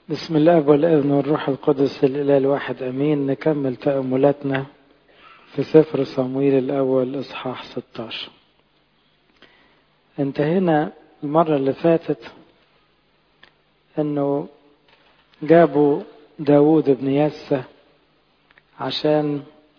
بسم الله والابن والروح القدس الإله الواحد أمين نكمل تأملاتنا في سفر صمويل الأول إصحاح 16 انتهينا المرة اللي فاتت أنه جابوا داود بن يسة عشان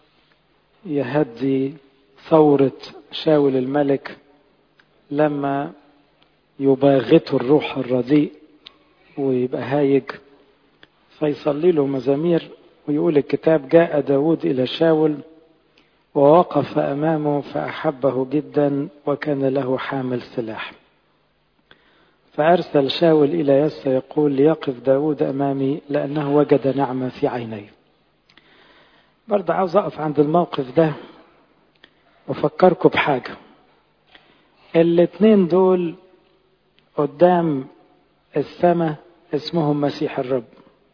يهدي ثورة شاول الملك لما يباغته الروح الرديء ويبقى هايج فيصلي له مزامير ويقول الكتاب جاء داود إلى شاول ووقف أمامه فأحبه جدا وكان له حامل سلاح فأرسل شاول إلى يسى يقول ليقف داود أمامي لأنه وجد نعمة في عيني برضه عاوز أقف عند الموقف ده وأفكركم بحاجة الاتنين دول قدام السماء اسمهم مسيح الرب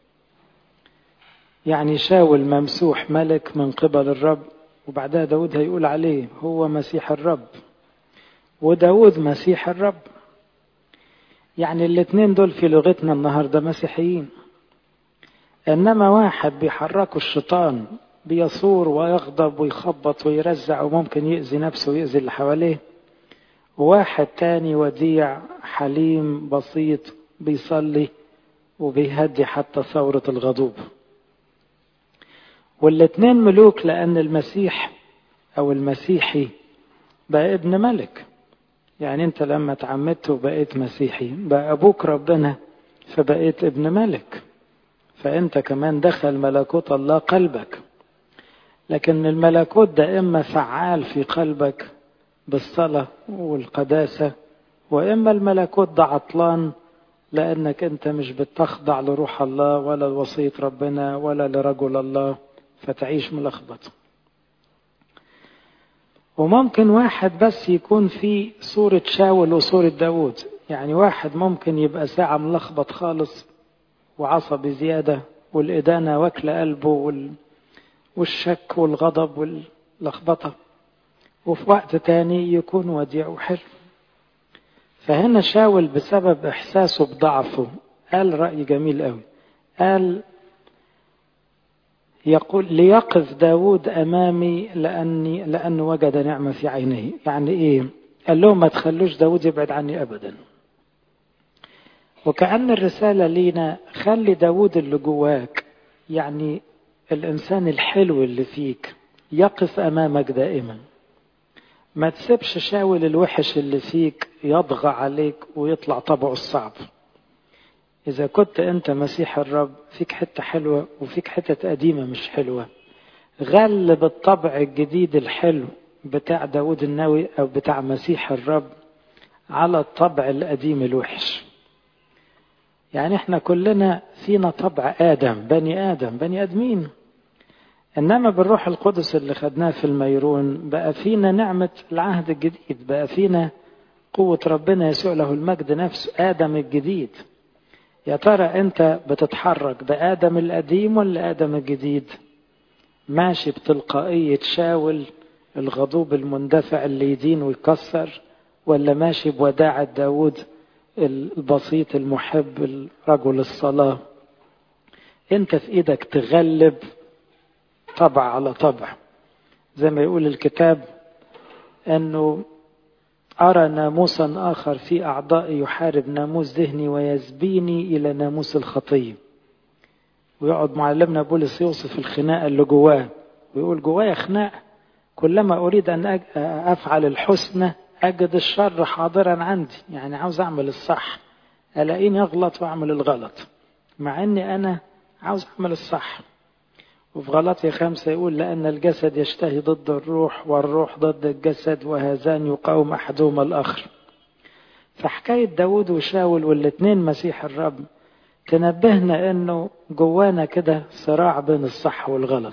يعني شاول ممسوح ملك من قبل الرب وبعدها داود هيقول عليه هو مسيح الرب وداود مسيح الرب يعني الاثنين دول في لغتنا النهاردة مسيحيين إنما واحد بيحركوا الشيطان بيصور ويغضب ويخبط ويرزع وممكن يأذي نفسه ويأذي اللي حواليه وواحد تاني وديع حليم بسيط بيصلي وبيهدي حتى ثورة الغضوب والاتنين ملوك لأن المسيح أو المسيحي بقى ابن ملك يعني أنت لما تعمدت وبقيت مسيحي بقى أبوك ربنا فبقيت ابن ملك فأنت كمان دخل ملكوت الله قلبك لكن الملكوت ده إما فعال في قلبك بالصلاة والقداسة وإما الملكوت ده عطلان لأنك أنت مش بتخضع لروح الله ولا لوصية ربنا ولا لرجل الله فتعيش ملخبط وممكن واحد بس يكون في صورة شاول وصورة داود يعني واحد ممكن يبقى ساعة ملخبط خالص وعصبي زيادة والإدانة واكلة قلبه وال... والشك والغضب واللخبطة وفي وقت تاني يكون وديع وحلو فهنا شاول بسبب إحساسه بضعفه قال رأي جميل قوي قال يقول ليقف داود أمامي لأني لأنه وجد نعمة في عينيه يعني إيه قال لهم ما تخلوش داود يبعد عني أبدا وكأن الرسالة لينا خلي داود اللي جواك يعني الإنسان الحلو اللي فيك يقف أمامك دائما ما تسيبش شاول الوحش اللي فيك يضغى عليك ويطلع طبعه الصعب إذا كنت أنت مسيح الرب فيك حتة حلوة وفيك حتة قديمة مش حلوة غلب الطبع الجديد الحلو بتاع داود النووي أو بتاع مسيح الرب على الطبع القديم الوحش يعني احنا كلنا فينا طبع آدم بني آدم بني آدمين إنما بالروح القدس اللي خدناه في الميرون بقى فينا نعمة العهد الجديد بقى فينا قوة ربنا يسوع له المجد نفسه آدم الجديد يا ترى أنت بتتحرك بآدم القديم ولا آدم الجديد ماشي بتلقائية شاول الغضوب المندفع اللي يدين ويكسر ولا ماشي بوداعة داود البسيط المحب رجل الصلاة انت في ايدك تغلب طبع على طبع زي ما يقول الكتاب انه ارى ناموسا اخر في اعضائي يحارب ناموس ذهني ويسبيني الى ناموس الخطيه ويقعد معلمنا بولس يوصف الخناقه اللي جواه ويقول جوايا خناق كلما اريد ان افعل الحسنى اجد الشر حاضرا عندي يعني عاوز اعمل الصح الاقيني اغلط واعمل الغلط مع اني انا عاوز اعمل الصح وفي غلطية خمسة يقول لأن الجسد يشتهي ضد الروح والروح ضد الجسد وهذان يقاوم أحدهما الآخر فحكاية داود وشاول والاتنين مسيح الرب تنبهنا أنه جوانا كده صراع بين الصح والغلط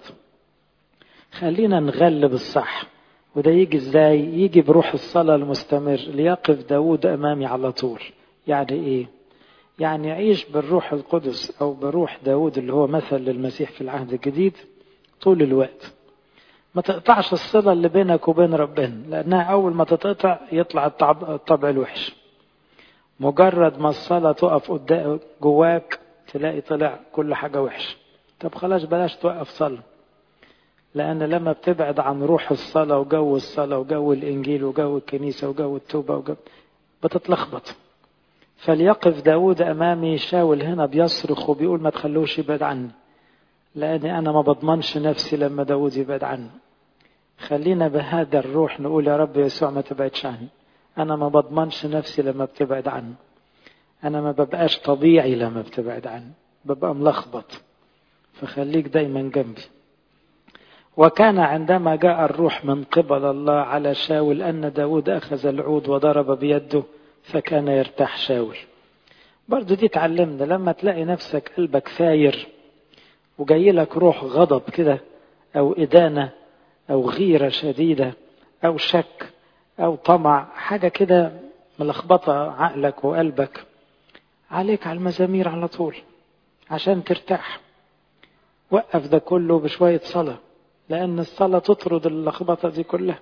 خلينا نغلب الصح وده يجي ازاي يجي بروح الصلاة المستمر ليقف داود أمامي على طول يعني إيه يعني عيش بالروح القدس أو بروح داود اللي هو مثل للمسيح في العهد الجديد طول الوقت ما تقطعش الصلة اللي بينك وبين ربنا لأنها أول ما تتقطع يطلع الطبع الوحش مجرد ما الصلاة تقف قدام جواك تلاقي طلع كل حاجة وحشة طب خلاص بلاش توقف صلاة لأن لما بتبعد عن روح الصلاة وجو الصلاة وجو الإنجيل وجو الكنيسة وجو التوبة وجو بتتلخبط فليقف داود أمامي شاول هنا بيصرخ وبيقول ما تخلوش يبعد عني لأني أنا ما بضمنش نفسي لما داود يبعد عني خلينا بهذا الروح نقول يا رب يسوع ما تبعدش عني أنا ما بضمنش نفسي لما بتبعد عني أنا ما ببقاش طبيعي لما بتبعد عني ببقى ملخبط فخليك دايما جنبي وكان عندما جاء الروح من قبل الله على شاول أن داود أخذ العود وضرب بيده فكان يرتاح شاول برضو دي تعلمنا لما تلاقي نفسك قلبك فاير وجاي لك روح غضب كده أو إدانة أو غيرة شديدة أو شك أو طمع حاجة كده ملخبطة عقلك وقلبك عليك على المزامير على طول عشان ترتاح وقف ده كله بشوية صلاة لأن الصلاة تطرد اللخبطة دي كلها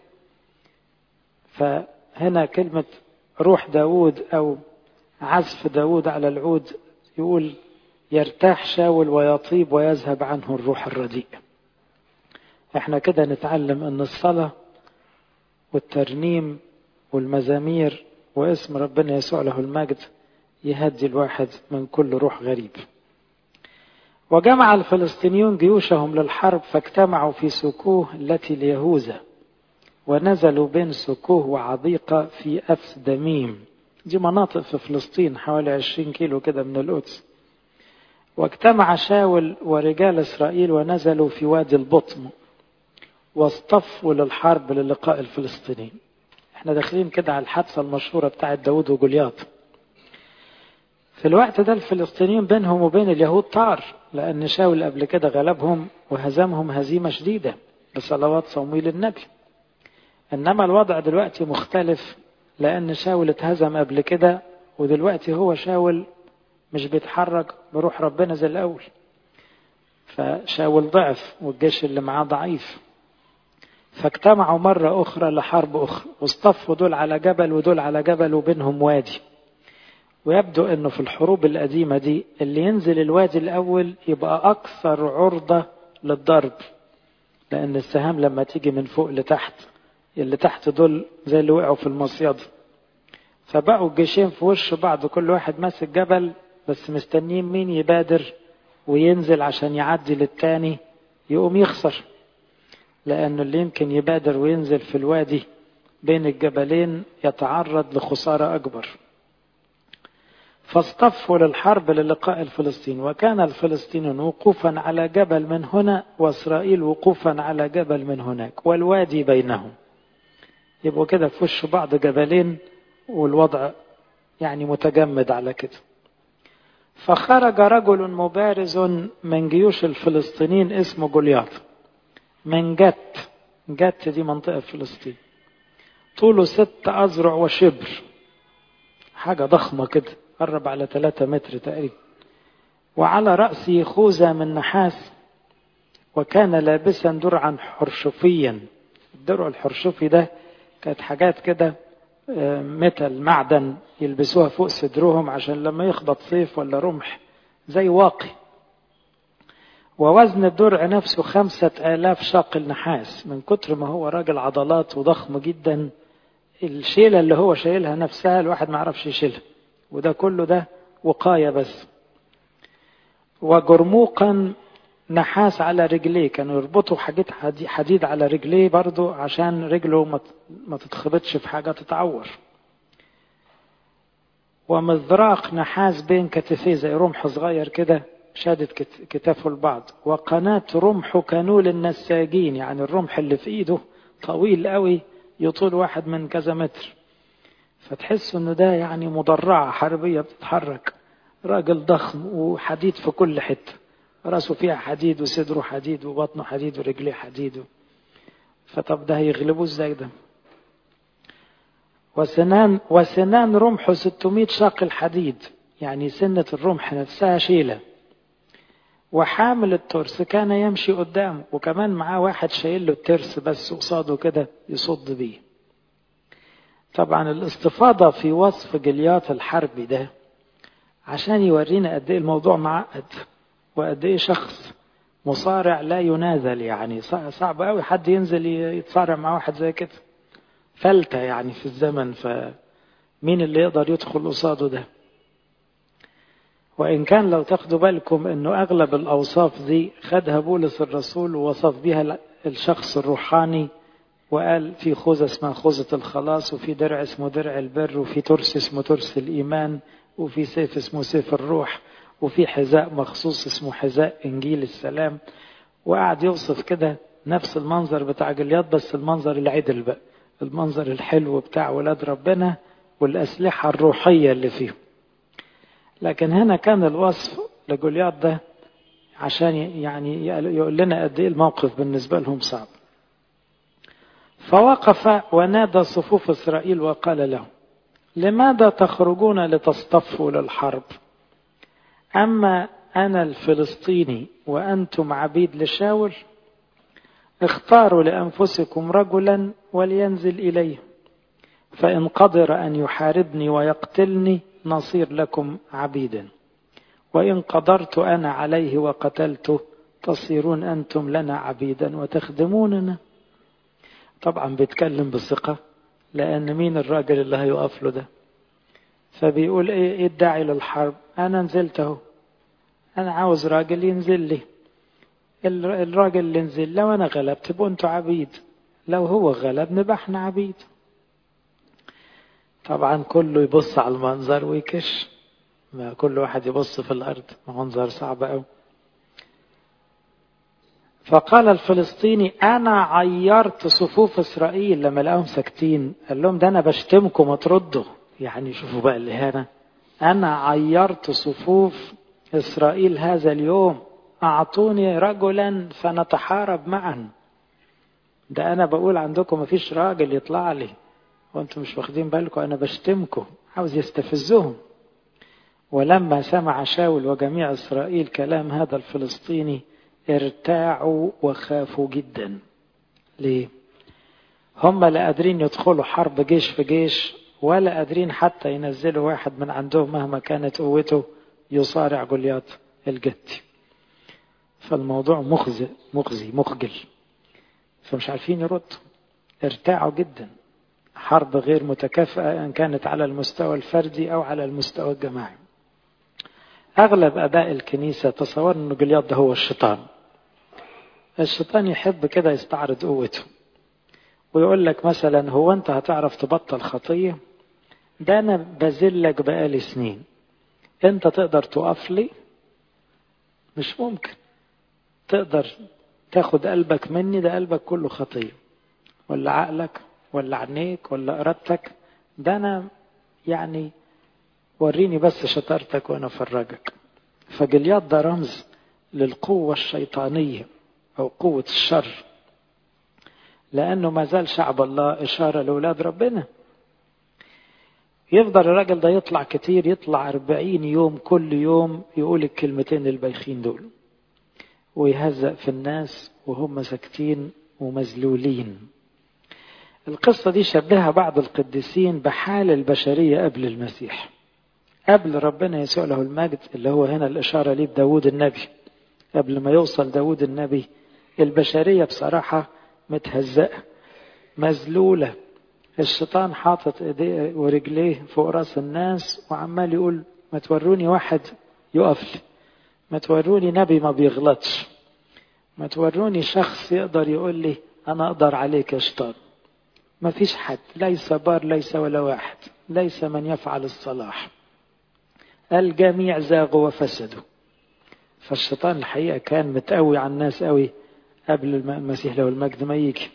فهنا كلمة روح داود أو عزف داود على العود يقول يرتاح شاول ويطيب ويذهب عنه الروح الرديء احنا كده نتعلم ان الصلاة والترنيم والمزامير واسم ربنا يسوع له المجد يهدي الواحد من كل روح غريب وجمع الفلسطينيون جيوشهم للحرب فاجتمعوا في سكوه التي ليهوذا ونزلوا بين سكوه وعضيقة في أفس دميم دي مناطق في فلسطين حوالي 20 كيلو كده من القدس واجتمع شاول ورجال إسرائيل ونزلوا في وادي البطم واصطفوا للحرب للقاء الفلسطينيين احنا داخلين كده على الحادثة المشهورة بتاعت داود وجولياط في الوقت ده الفلسطينيين بينهم وبين اليهود طار لأن شاول قبل كده غلبهم وهزمهم هزيمة شديدة بصلوات صمويل النبي إنما الوضع دلوقتي مختلف لأن شاول اتهزم قبل كده ودلوقتي هو شاول مش بيتحرك بروح ربنا زي الأول فشاول ضعف والجيش اللي معاه ضعيف فاجتمعوا مرة أخرى لحرب أخرى واصطفوا دول على جبل ودول على جبل وبينهم وادي ويبدو أنه في الحروب القديمة دي اللي ينزل الوادي الأول يبقى أكثر عرضة للضرب لأن السهام لما تيجي من فوق لتحت اللي تحت دول زي اللي وقعوا في المصيد فبقوا الجيشين في وش بعض كل واحد ماسك جبل بس مستنيين مين يبادر وينزل عشان يعدي للتاني يقوم يخسر لأنه اللي يمكن يبادر وينزل في الوادي بين الجبلين يتعرض لخسارة أكبر فاصطفوا للحرب للقاء الفلسطين وكان الفلسطينيون وقوفا على جبل من هنا وإسرائيل وقوفا على جبل من هناك والوادي بينهم يبقوا كده في وش بعض جبلين والوضع يعني متجمد على كده فخرج رجل مبارز من جيوش الفلسطينيين اسمه جولياط من جت جت دي منطقة في فلسطين طوله ست أذرع وشبر حاجة ضخمة كده قرب على ثلاثة متر تقريبا وعلى رأسه خوذة من نحاس وكان لابسا درعا حرشفيا الدرع الحرشفي ده كانت حاجات كده متل معدن يلبسوها فوق صدرهم عشان لما يخبط سيف ولا رمح زي واقي ووزن الدرع نفسه خمسة آلاف شاقل نحاس من كتر ما هو راجل عضلات وضخم جدا الشيلة اللي هو شايلها نفسها الواحد ما عرفش يشيلها وده كله ده وقاية بس وجرموقا نحاس على رجليه كانوا يربطوا حاجات حديد على رجليه برضو عشان رجله ما تتخبطش في حاجة تتعور ومزراق نحاس بين كتفيه زي رمح صغير كده شادت كتافه لبعض وقناة رمحه كانول النساجين يعني الرمح اللي في ايده طويل قوي يطول واحد من كذا متر فتحس انه ده يعني مدرعة حربية بتتحرك راجل ضخم وحديد في كل حتة راسه فيها حديد وصدره حديد وبطنه حديد ورجليه حديد فطب ده هيغلبوه ازاي ده وسنان وسنان رمحه 600 شاقل حديد يعني سنة الرمح نفسها شيلة وحامل الترس كان يمشي قدامه وكمان معاه واحد شايل له الترس بس قصاده كده يصد بيه طبعا الاستفاضة في وصف جليات الحرب ده عشان يورينا قد ايه الموضوع معقد وقد ايه شخص مصارع لا ينازل يعني صعب قوي حد ينزل يتصارع مع واحد زي كده فلتة يعني في الزمن فمين اللي يقدر يدخل قصاده ده وإن كان لو تاخدوا بالكم أنه أغلب الأوصاف دي خدها بولس الرسول ووصف بها الشخص الروحاني وقال في خوذة اسمها خوذة الخلاص وفي درع اسمه درع البر وفي ترس اسمه ترس الإيمان وفي سيف اسمه سيف الروح وفي حذاء مخصوص اسمه حذاء إنجيل السلام وقعد يوصف كده نفس المنظر بتاع جليات بس المنظر العدل بقى المنظر الحلو بتاع ولاد ربنا والأسلحة الروحية اللي فيهم لكن هنا كان الوصف لجوليات ده عشان يعني يقول لنا قد ايه الموقف بالنسبة لهم صعب فوقف ونادى صفوف إسرائيل وقال لهم لماذا تخرجون لتصطفوا للحرب أما أنا الفلسطيني وأنتم عبيد لشاول اختاروا لأنفسكم رجلا ولينزل إليه فإن قدر أن يحاربني ويقتلني نصير لكم عبيدا وإن قدرت أنا عليه وقتلته تصيرون أنتم لنا عبيدا وتخدموننا طبعا بيتكلم بثقة لأن مين الراجل اللي هيقف له ده فبيقول إيه, إيه الداعي للحرب أنا نزلت أهو أنا عاوز راجل ينزل لي الراجل اللي نزل لو أنا غلبت تبقوا أنتوا عبيد لو هو غلب نبقى احنا عبيد طبعا كله يبص على المنظر ويكش ما كل واحد يبص في الأرض منظر صعب أوي فقال الفلسطيني أنا عيرت صفوف إسرائيل لما لقاهم ساكتين قال لهم ده أنا بشتمكم ما تردوا يعني شوفوا بقى اللي هنا أنا عيرت صفوف إسرائيل هذا اليوم أعطوني رجلا فنتحارب معا ده أنا بقول عندكم مفيش راجل يطلع لي وأنتم مش واخدين بالكم أنا بشتمكم عاوز يستفزهم ولما سمع شاول وجميع إسرائيل كلام هذا الفلسطيني ارتاعوا وخافوا جدا ليه هم لا قادرين يدخلوا حرب جيش في جيش ولا قادرين حتى ينزلوا واحد من عندهم مهما كانت قوته يصارع جوليات الجتي فالموضوع مخزي مخزي مخجل فمش عارفين يردوا ارتاعوا جدا حرب غير متكافئة إن كانت على المستوى الفردي أو على المستوى الجماعي أغلب أباء الكنيسة تصور أن جلياط ده هو الشيطان الشيطان يحب كده يستعرض قوته ويقول لك مثلا هو أنت هتعرف تبطل خطية ده أنا بذلك بقالي سنين أنت تقدر تقف لي مش ممكن تقدر تاخد قلبك مني ده قلبك كله خطية ولا عقلك ولا عينيك ولا إرادتك ده أنا يعني وريني بس شطارتك وأنا أفرجك فجليات ده رمز للقوة الشيطانية أو قوة الشر لأنه ما زال شعب الله إشارة لأولاد ربنا يفضل الراجل ده يطلع كتير يطلع أربعين يوم كل يوم يقول الكلمتين البايخين دول ويهزأ في الناس وهم ساكتين ومذلولين القصة دي شبهها بعض القديسين بحال البشرية قبل المسيح قبل ربنا يسوع له المجد اللي هو هنا الإشارة ليه بداود النبي قبل ما يوصل داود النبي البشرية بصراحة متهزأة مذلولة الشيطان حاطط ايديه ورجليه فوق راس الناس وعمال يقول ما توروني واحد يقف لي ما توروني نبي ما بيغلطش ما توروني شخص يقدر يقول لي انا اقدر عليك يا شيطان ما فيش حد ليس بار ليس ولا واحد ليس من يفعل الصلاح الجميع زاغوا وفسدوا فالشيطان الحقيقة كان متقوي على الناس قوي قبل المسيح له المجد ما يجي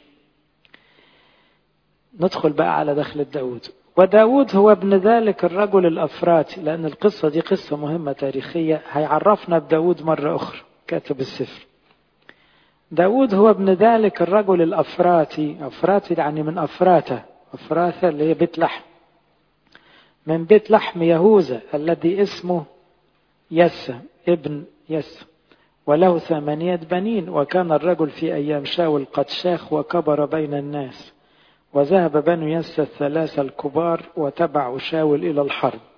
ندخل بقى على دخلة داود وداود هو ابن ذلك الرجل الأفراتي لأن القصة دي قصة مهمة تاريخية هيعرفنا بداود مرة أخرى كاتب السفر داود هو ابن ذلك الرجل الأفراتي أفراتي يعني من أفراتة أفراثة اللي هي بيت لحم من بيت لحم يهوذا الذي اسمه يسى ابن يسى وله ثمانية بنين وكان الرجل في أيام شاول قد شاخ وكبر بين الناس وذهب بنو يسى الثلاثة الكبار وتبعوا شاول إلى الحرب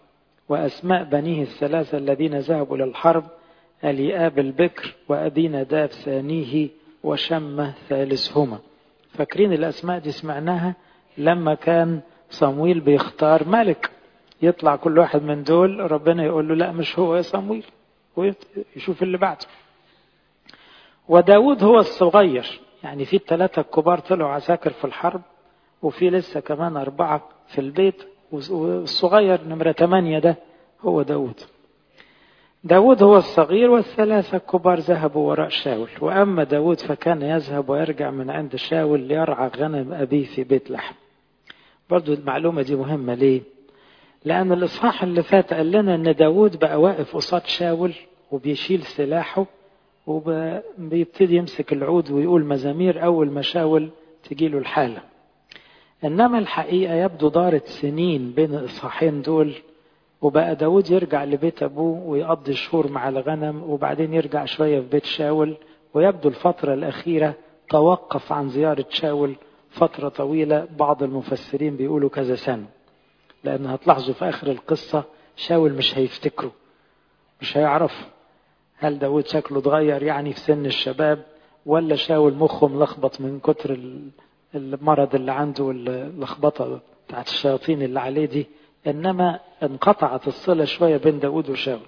وأسماء بنيه الثلاثة الذين ذهبوا للحرب أليآب البكر وأبي نداب ثانيه وشمة ثالثهما فاكرين الأسماء دي سمعناها لما كان صمويل بيختار ملك يطلع كل واحد من دول ربنا يقول له لا مش هو يا صمويل ويشوف اللي بعده وداود هو الصغير يعني في الثلاثة الكبار طلعوا عساكر في الحرب وفي لسه كمان أربعة في البيت والصغير نمرة ثمانية ده هو داود داود هو الصغير والثلاثة الكبار ذهبوا وراء شاول وأما داود فكان يذهب ويرجع من عند شاول ليرعى غنم أبيه في بيت لحم برضو المعلومة دي مهمة ليه لأن الإصحاح اللي فات قال لنا إن داود بقى واقف قصاد شاول وبيشيل سلاحه وبيبتدي يمسك العود ويقول مزامير أول ما شاول تجيله الحالة إنما الحقيقة يبدو دارت سنين بين الإصحاحين دول وبقى داود يرجع لبيت أبوه ويقضي شهور مع الغنم وبعدين يرجع شوية في بيت شاول ويبدو الفترة الأخيرة توقف عن زيارة شاول فترة طويلة بعض المفسرين بيقولوا كذا سنة لأن هتلاحظوا في آخر القصة شاول مش هيفتكره مش هيعرف هل داود شكله اتغير يعني في سن الشباب ولا شاول مخه ملخبط من كتر المرض اللي عنده واللخبطة بتاعت الشياطين اللي عليه دي إنما انقطعت الصلة شوية بين داود وشاول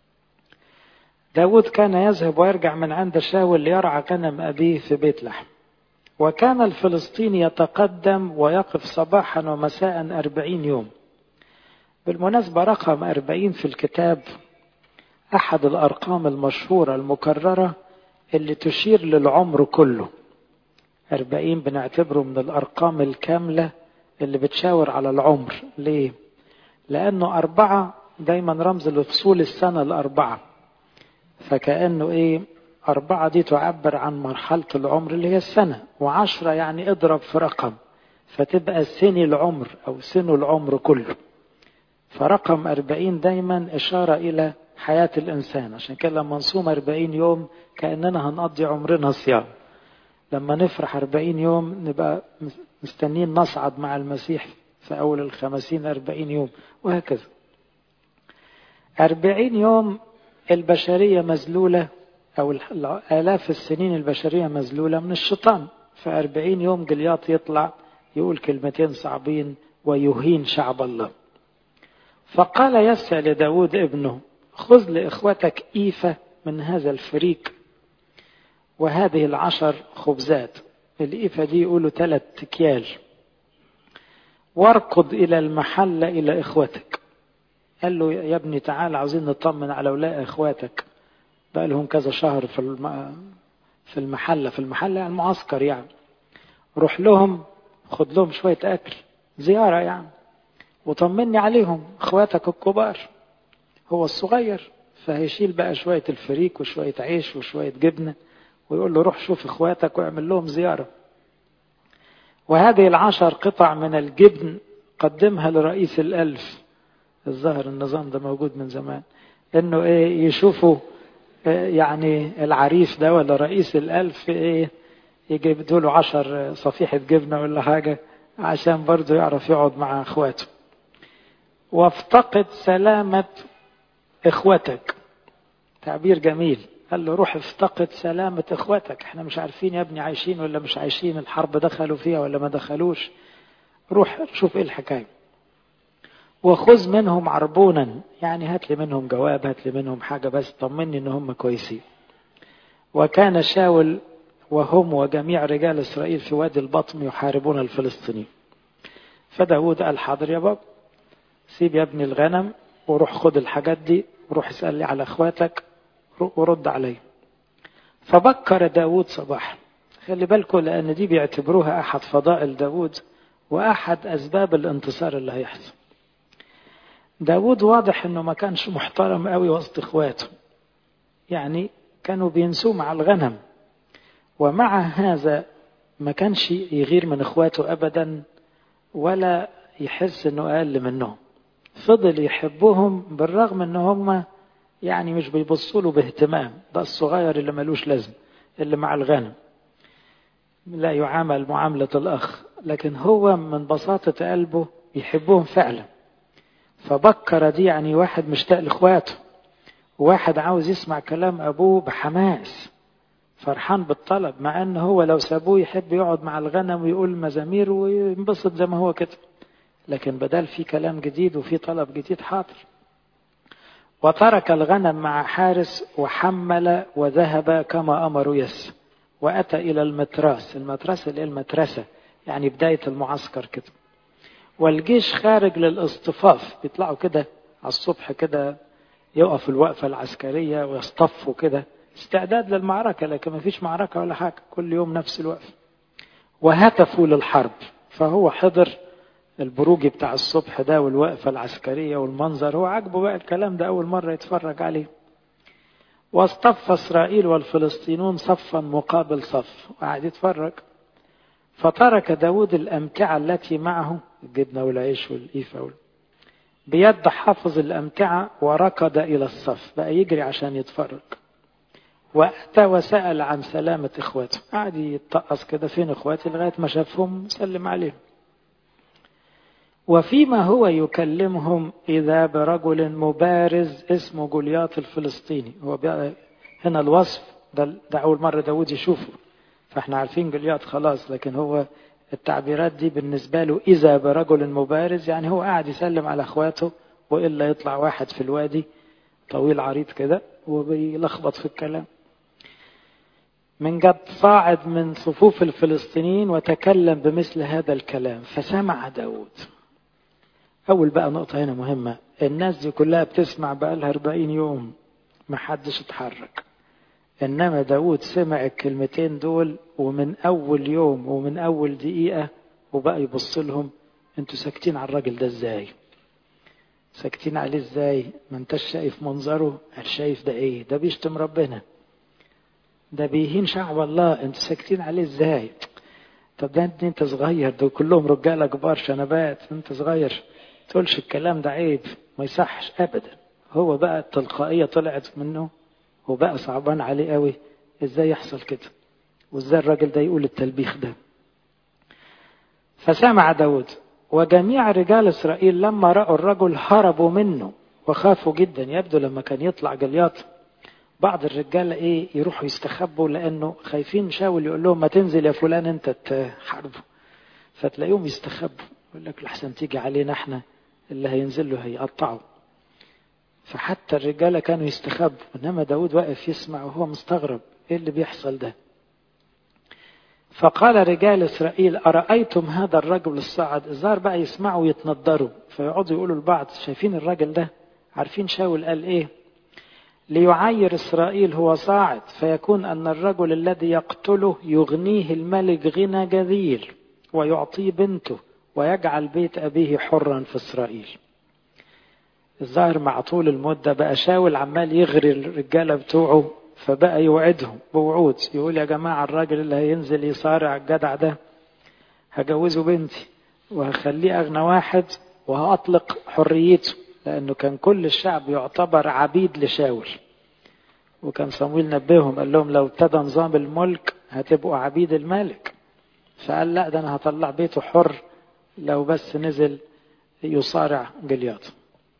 داود كان يذهب ويرجع من عند شاول ليرعى غنم أبيه في بيت لحم وكان الفلسطيني يتقدم ويقف صباحا ومساء أربعين يوم بالمناسبة رقم أربعين في الكتاب أحد الأرقام المشهورة المكررة اللي تشير للعمر كله أربعين بنعتبره من الأرقام الكاملة اللي بتشاور على العمر ليه؟ لأنه أربعة دايما رمز لفصول السنة الأربعة فكأنه إيه أربعة دي تعبر عن مرحلة العمر اللي هي السنة وعشرة يعني اضرب في رقم فتبقى سن العمر أو سن العمر كله فرقم أربعين دايما إشارة إلى حياة الإنسان عشان كده لما نصوم أربعين يوم كأننا هنقضي عمرنا صيام لما نفرح أربعين يوم نبقى مستنين نصعد مع المسيح في أول الخمسين أربعين يوم وهكذا أربعين يوم البشرية مذلولة أو آلاف السنين البشرية مذلولة من الشيطان فأربعين يوم جلياط يطلع يقول كلمتين صعبين ويهين شعب الله فقال يسع لداود ابنه خذ لإخوتك إيفة من هذا الفريق وهذه العشر خبزات الإيفة دي يقولوا ثلاث تكيال واركض إلى المحل إلى إخوتك قال له يا ابني تعال عاوزين نطمن على ولاء إخواتك بقى لهم كذا شهر في في المحلة في المحلة يعني المعسكر يعني روح لهم خد لهم شوية أكل زيارة يعني وطمني عليهم إخواتك الكبار هو الصغير فهيشيل بقى شوية الفريك وشوية عيش وشوية جبنة ويقول له روح شوف إخواتك واعمل لهم زيارة وهذه العشر قطع من الجبن قدمها لرئيس الألف الظاهر النظام ده موجود من زمان انه ايه يشوفوا إيه يعني العريس ده ولا رئيس الألف ايه يجيب له عشر صفيحة جبنة ولا حاجة عشان برضه يعرف يقعد مع اخواته وافتقد سلامة اخوتك تعبير جميل قال له روح افتقد سلامة اخوتك احنا مش عارفين يا ابني عايشين ولا مش عايشين الحرب دخلوا فيها ولا ما دخلوش روح شوف ايه الحكاية وخذ منهم عربونا يعني هات لي منهم جواب هات لي منهم حاجة بس طمني ان هم كويسين وكان شاول وهم وجميع رجال اسرائيل في وادي البطن يحاربون الفلسطينيين فداود قال حاضر يا باب سيب يا ابني الغنم وروح خد الحاجات دي وروح اسأل لي على اخواتك ورد علي فبكر داود صباحا خلي بالكم لأن دي بيعتبروها أحد فضائل داود وأحد أسباب الانتصار اللي هيحصل داود واضح أنه ما كانش محترم قوي وسط إخواته يعني كانوا بينسوه مع الغنم ومع هذا ما كانش يغير من إخواته أبدا ولا يحس أنه أقل منهم فضل يحبهم بالرغم أن هم يعني مش بيبصوا له باهتمام ده الصغير اللي ملوش لازم اللي مع الغنم لا يعامل معاملة الأخ لكن هو من بساطة قلبه يحبهم فعلا فبكر دي يعني واحد مشتاق لاخواته واحد عاوز يسمع كلام ابوه بحماس فرحان بالطلب مع ان هو لو سابوه يحب يقعد مع الغنم ويقول مزامير وينبسط زي ما هو كده لكن بدل في كلام جديد وفي طلب جديد حاضر وترك الغنم مع حارس وحمل وذهب كما أمر يس وأتى إلى المتراس المتراس اللي هي المدرسة يعني بداية المعسكر كده والجيش خارج للاصطفاف بيطلعوا كده على الصبح كده يقف الوقفة العسكرية ويصطفوا كده استعداد للمعركة لكن ما فيش معركة ولا حاجة كل يوم نفس الوقفة وهتفوا للحرب فهو حضر البروجي بتاع الصبح ده والوقفة العسكرية والمنظر هو عاجبه بقى الكلام ده أول مرة يتفرج عليه واصطف إسرائيل والفلسطينيون صفا مقابل صف وقعد يتفرج فترك داود الأمتعة التي معه الجبنة والعيش والإيفة بيد حافظ الأمتعة وركض إلى الصف بقى يجري عشان يتفرج وأتى وسأل عن سلامة إخواته قعد يتقص كده فين إخواتي لغاية ما شافهم سلم عليهم وفيما هو يكلمهم إذا برجل مبارز اسمه جولياط الفلسطيني هو بقى هنا الوصف ده, ده أول مرة داود يشوفه فاحنا عارفين جولياط خلاص لكن هو التعبيرات دي بالنسبة له إذا برجل مبارز يعني هو قاعد يسلم على أخواته وإلا يطلع واحد في الوادي طويل عريض كده وبيلخبط في الكلام من قد صاعد من صفوف الفلسطينيين وتكلم بمثل هذا الكلام فسمع داود أول بقى نقطة هنا مهمة الناس دي كلها بتسمع بقى لها 40 يوم ما حدش اتحرك إنما داود سمع الكلمتين دول ومن أول يوم ومن أول دقيقة وبقى يبص لهم انتوا ساكتين على الراجل ده ازاي ساكتين عليه ازاي ما انتش شايف منظره شايف ده ايه ده بيشتم ربنا ده بيهين شعب الله انتوا ساكتين عليه ازاي طب ده انت صغير دول كلهم رجاله كبار شنبات انت صغير تقولش الكلام ده عيب ما يصحش ابدا هو بقى التلقائيه طلعت منه وبقى صعبان عليه قوي ازاي يحصل كده وازاي الراجل ده يقول التلبيخ ده فسمع داود وجميع رجال اسرائيل لما راوا الرجل هربوا منه وخافوا جدا يبدو لما كان يطلع جلياط بعض الرجاله ايه يروحوا يستخبوا لانه خايفين شاول يقول لهم ما تنزل يا فلان انت تحاربه فتلاقيهم يستخبوا يقول لك لحسن تيجي علينا احنا اللي هينزل له هيقطعه فحتى الرجالة كانوا يستخبوا إنما داود واقف يسمع وهو مستغرب إيه اللي بيحصل ده فقال رجال إسرائيل أرأيتم هذا الرجل الصاعد الظاهر بقى يسمعوا ويتنضروا فيقعدوا يقولوا لبعض شايفين الراجل ده عارفين شاول قال إيه ليعاير إسرائيل هو صاعد فيكون أن الرجل الذي يقتله يغنيه الملك غنى جذيل ويعطيه بنته ويجعل بيت أبيه حرا في إسرائيل الظاهر مع طول المدة بقى شاول عمال يغري الرجالة بتوعه فبقى يوعدهم بوعود يقول يا جماعة الراجل اللي هينزل يصارع الجدع ده هجوزه بنتي وهخليه أغنى واحد وهأطلق حريته لأنه كان كل الشعب يعتبر عبيد لشاول وكان صمويل نبههم قال لهم لو ابتدى نظام الملك هتبقوا عبيد الملك فقال لا ده أنا هطلع بيته حر لو بس نزل يصارع جلياط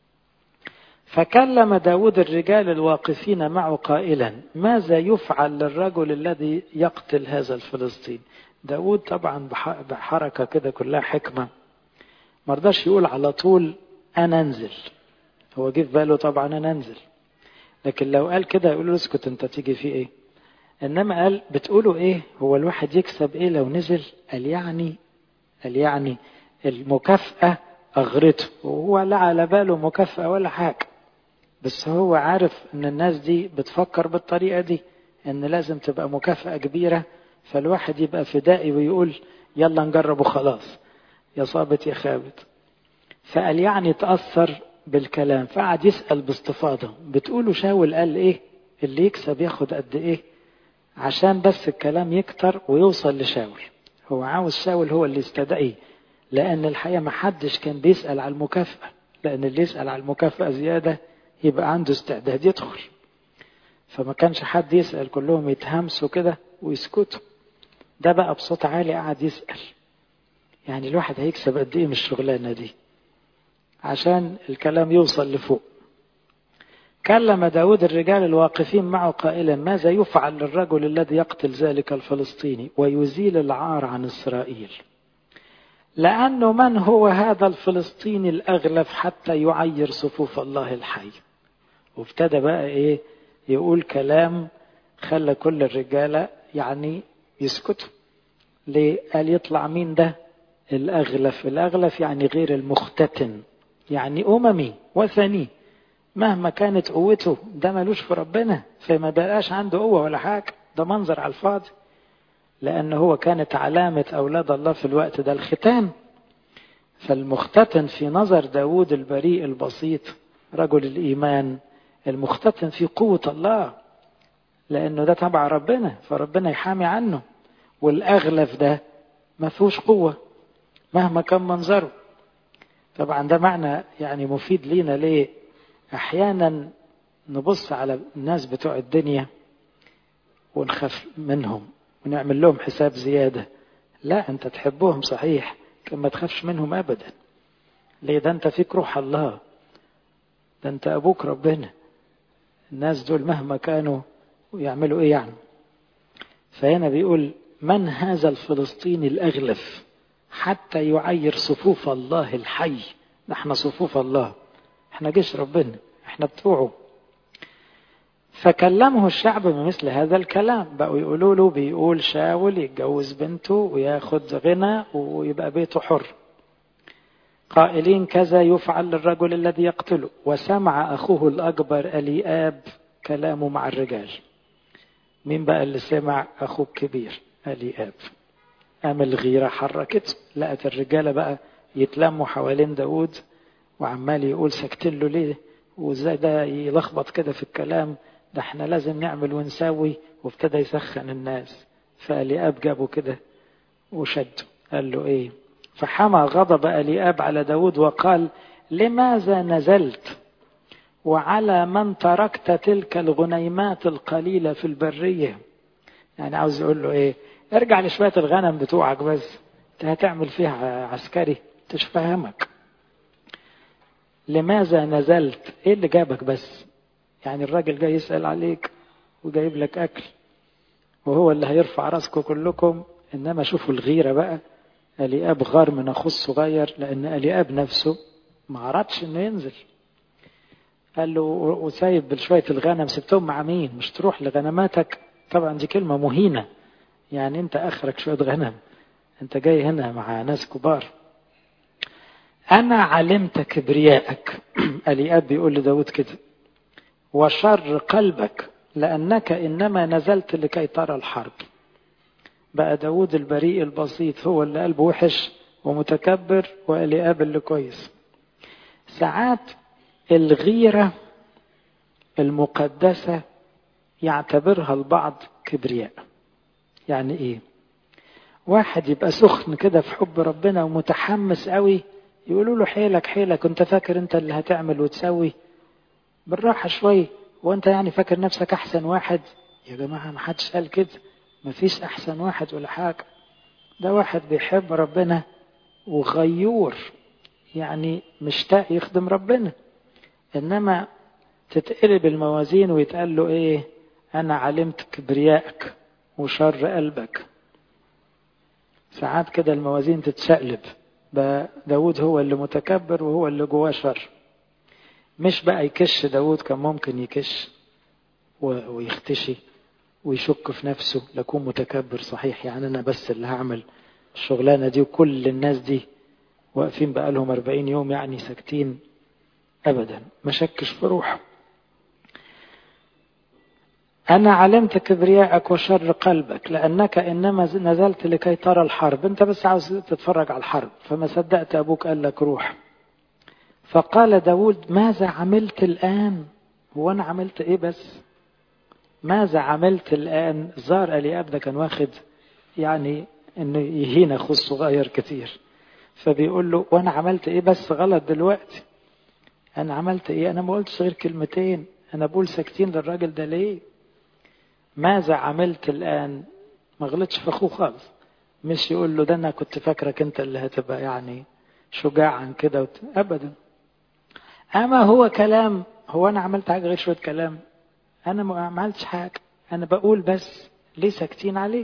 فكلم داود الرجال الواقفين معه قائلا ماذا يفعل للرجل الذي يقتل هذا الفلسطيني داود طبعا بحركة كده كلها حكمة مرضاش يقول على طول أنا أنزل هو جه في باله طبعا أنا أنزل لكن لو قال كده يقول له اسكت أنت تيجي في إيه إنما قال بتقولوا إيه هو الواحد يكسب إيه لو نزل قال يعني قال يعني المكافأة أغرته وهو لا على باله مكافأة ولا حاجة بس هو عارف ان الناس دي بتفكر بالطريقة دي ان لازم تبقى مكافأة كبيرة فالواحد يبقى فدائي ويقول يلا نجرب وخلاص يا صابت يا خابت فقال يعني تأثر بالكلام فقعد يسأل باستفاضة بتقولوا شاول قال ايه اللي يكسب ياخد قد ايه عشان بس الكلام يكتر ويوصل لشاول هو عاوز شاول هو اللي يستدعيه لأن الحقيقة ما حدش كان بيسأل على المكافأة لأن اللي يسأل على المكافأة زيادة يبقى عنده استعداد يدخل فما كانش حد يسأل كلهم يتهمسوا كده ويسكتوا ده بقى بصوت عالي قعد يسأل يعني الواحد هيكسب قد ايه من الشغلانة دي عشان الكلام يوصل لفوق كلم داود الرجال الواقفين معه قائلا ماذا يفعل للرجل الذي يقتل ذلك الفلسطيني ويزيل العار عن إسرائيل لأنه من هو هذا الفلسطيني الأغلف حتى يعير صفوف الله الحي وابتدى بقى إيه يقول كلام خلى كل الرجالة يعني يسكتوا ليه قال يطلع مين ده الأغلف الأغلف يعني غير المختتن يعني أممي وثني مهما كانت قوته ده ملوش في ربنا فما بقاش عنده قوة ولا حاجة ده منظر على الفاضي لأن هو كانت علامة أولاد الله في الوقت ده الختان فالمختتن في نظر داود البريء البسيط رجل الإيمان المختتن في قوة الله لأنه ده تبع ربنا فربنا يحامي عنه والأغلف ده ما فيهوش قوة مهما كان منظره طبعا ده معنى يعني مفيد لينا ليه أحيانا نبص على الناس بتوع الدنيا ونخاف منهم ونعمل لهم حساب زيادة لا أنت تحبهم صحيح لكن ما تخافش منهم أبدا ليه ده أنت فيك روح الله ده أنت أبوك ربنا الناس دول مهما كانوا يعملوا إيه يعني فهنا بيقول من هذا الفلسطيني الأغلف حتى يعير صفوف الله الحي نحن صفوف الله احنا جيش ربنا احنا بتوعه فكلمه الشعب بمثل هذا الكلام بقوا يقولوا له بيقول شاول يتجوز بنته وياخد غنى ويبقى بيته حر قائلين كذا يفعل للرجل الذي يقتله وسمع أخوه الأكبر أليآب كلامه مع الرجال مين بقى اللي سمع أخوه الكبير أليآب قام الغيرة حركته لقت الرجالة بقى يتلموا حوالين داود وعمال يقول سكتين له ليه وازاي ده يلخبط كده في الكلام ده احنا لازم نعمل ونسوي وابتدى يسخن الناس فالياب جابه كده وشده قال له ايه فحمى غضب الياب على داود وقال لماذا نزلت وعلى من تركت تلك الغنيمات القليلة في البرية يعني عاوز يقول له ايه ارجع لشوية الغنم بتوعك بس انت هتعمل فيها عسكري تشفهمك لماذا نزلت ايه اللي جابك بس يعني الراجل جاي يسأل عليك وجايب لك اكل وهو اللي هيرفع راسكم كلكم انما شوفوا الغيرة بقى الياب غار من اخوه الصغير لان الياب نفسه ما عرضش انه ينزل قال له وسايب شوية الغنم سبتهم مع مين مش تروح لغنماتك طبعا دي كلمة مهينة يعني انت اخرك شوية غنم انت جاي هنا مع ناس كبار أنا علمت كبريائك الياب بيقول لداود كده وشر قلبك لأنك إنما نزلت لكي ترى الحرب بقى داود البريء البسيط هو اللي قلبه وحش ومتكبر والياب اللي كويس ساعات الغيرة المقدسة يعتبرها البعض كبرياء يعني ايه واحد يبقى سخن كده في حب ربنا ومتحمس قوي يقولوا له حيلك حيلك انت فاكر انت اللي هتعمل وتسوي بالراحة شوية وانت يعني فاكر نفسك احسن واحد يا جماعة ما حدش قال كده ما فيش احسن واحد ولا حاجة ده واحد بيحب ربنا وغيور يعني مشتاق يخدم ربنا انما تتقلب الموازين ويتقال له ايه انا علمت كبريائك وشر قلبك ساعات كده الموازين تتشقلب بقى داود هو اللي متكبر وهو اللي جواه شر مش بقى يكش داود كان ممكن يكش ويختشي ويشك في نفسه لكون متكبر صحيح يعني انا بس اللي هعمل الشغلانة دي وكل الناس دي واقفين بقالهم 40 يوم يعني ساكتين ابدا ما شكش في روحه أنا علمت كبرياءك وشر قلبك لأنك إنما نزلت لكي ترى الحرب أنت بس عاوز تتفرج على الحرب فما صدقت أبوك قال لك روح فقال داود ماذا عملت الآن هو أنا عملت إيه بس ماذا عملت الآن زار ألياب ده كان واخد يعني إنه يهين أخوه الصغير كتير فبيقول له وأنا عملت إيه بس غلط دلوقتي أنا عملت إيه أنا ما قلتش غير كلمتين أنا بقول ساكتين للراجل ده ليه ماذا عملت الآن ما غلطش في أخوه خالص مش يقول له ده أنا كنت فاكرك أنت اللي هتبقى يعني شجاعا كده وت... أبدا أما هو كلام هو أنا عملت حاجة غير شوية كلام أنا ما عملتش حاجة أنا بقول بس ليه ساكتين عليه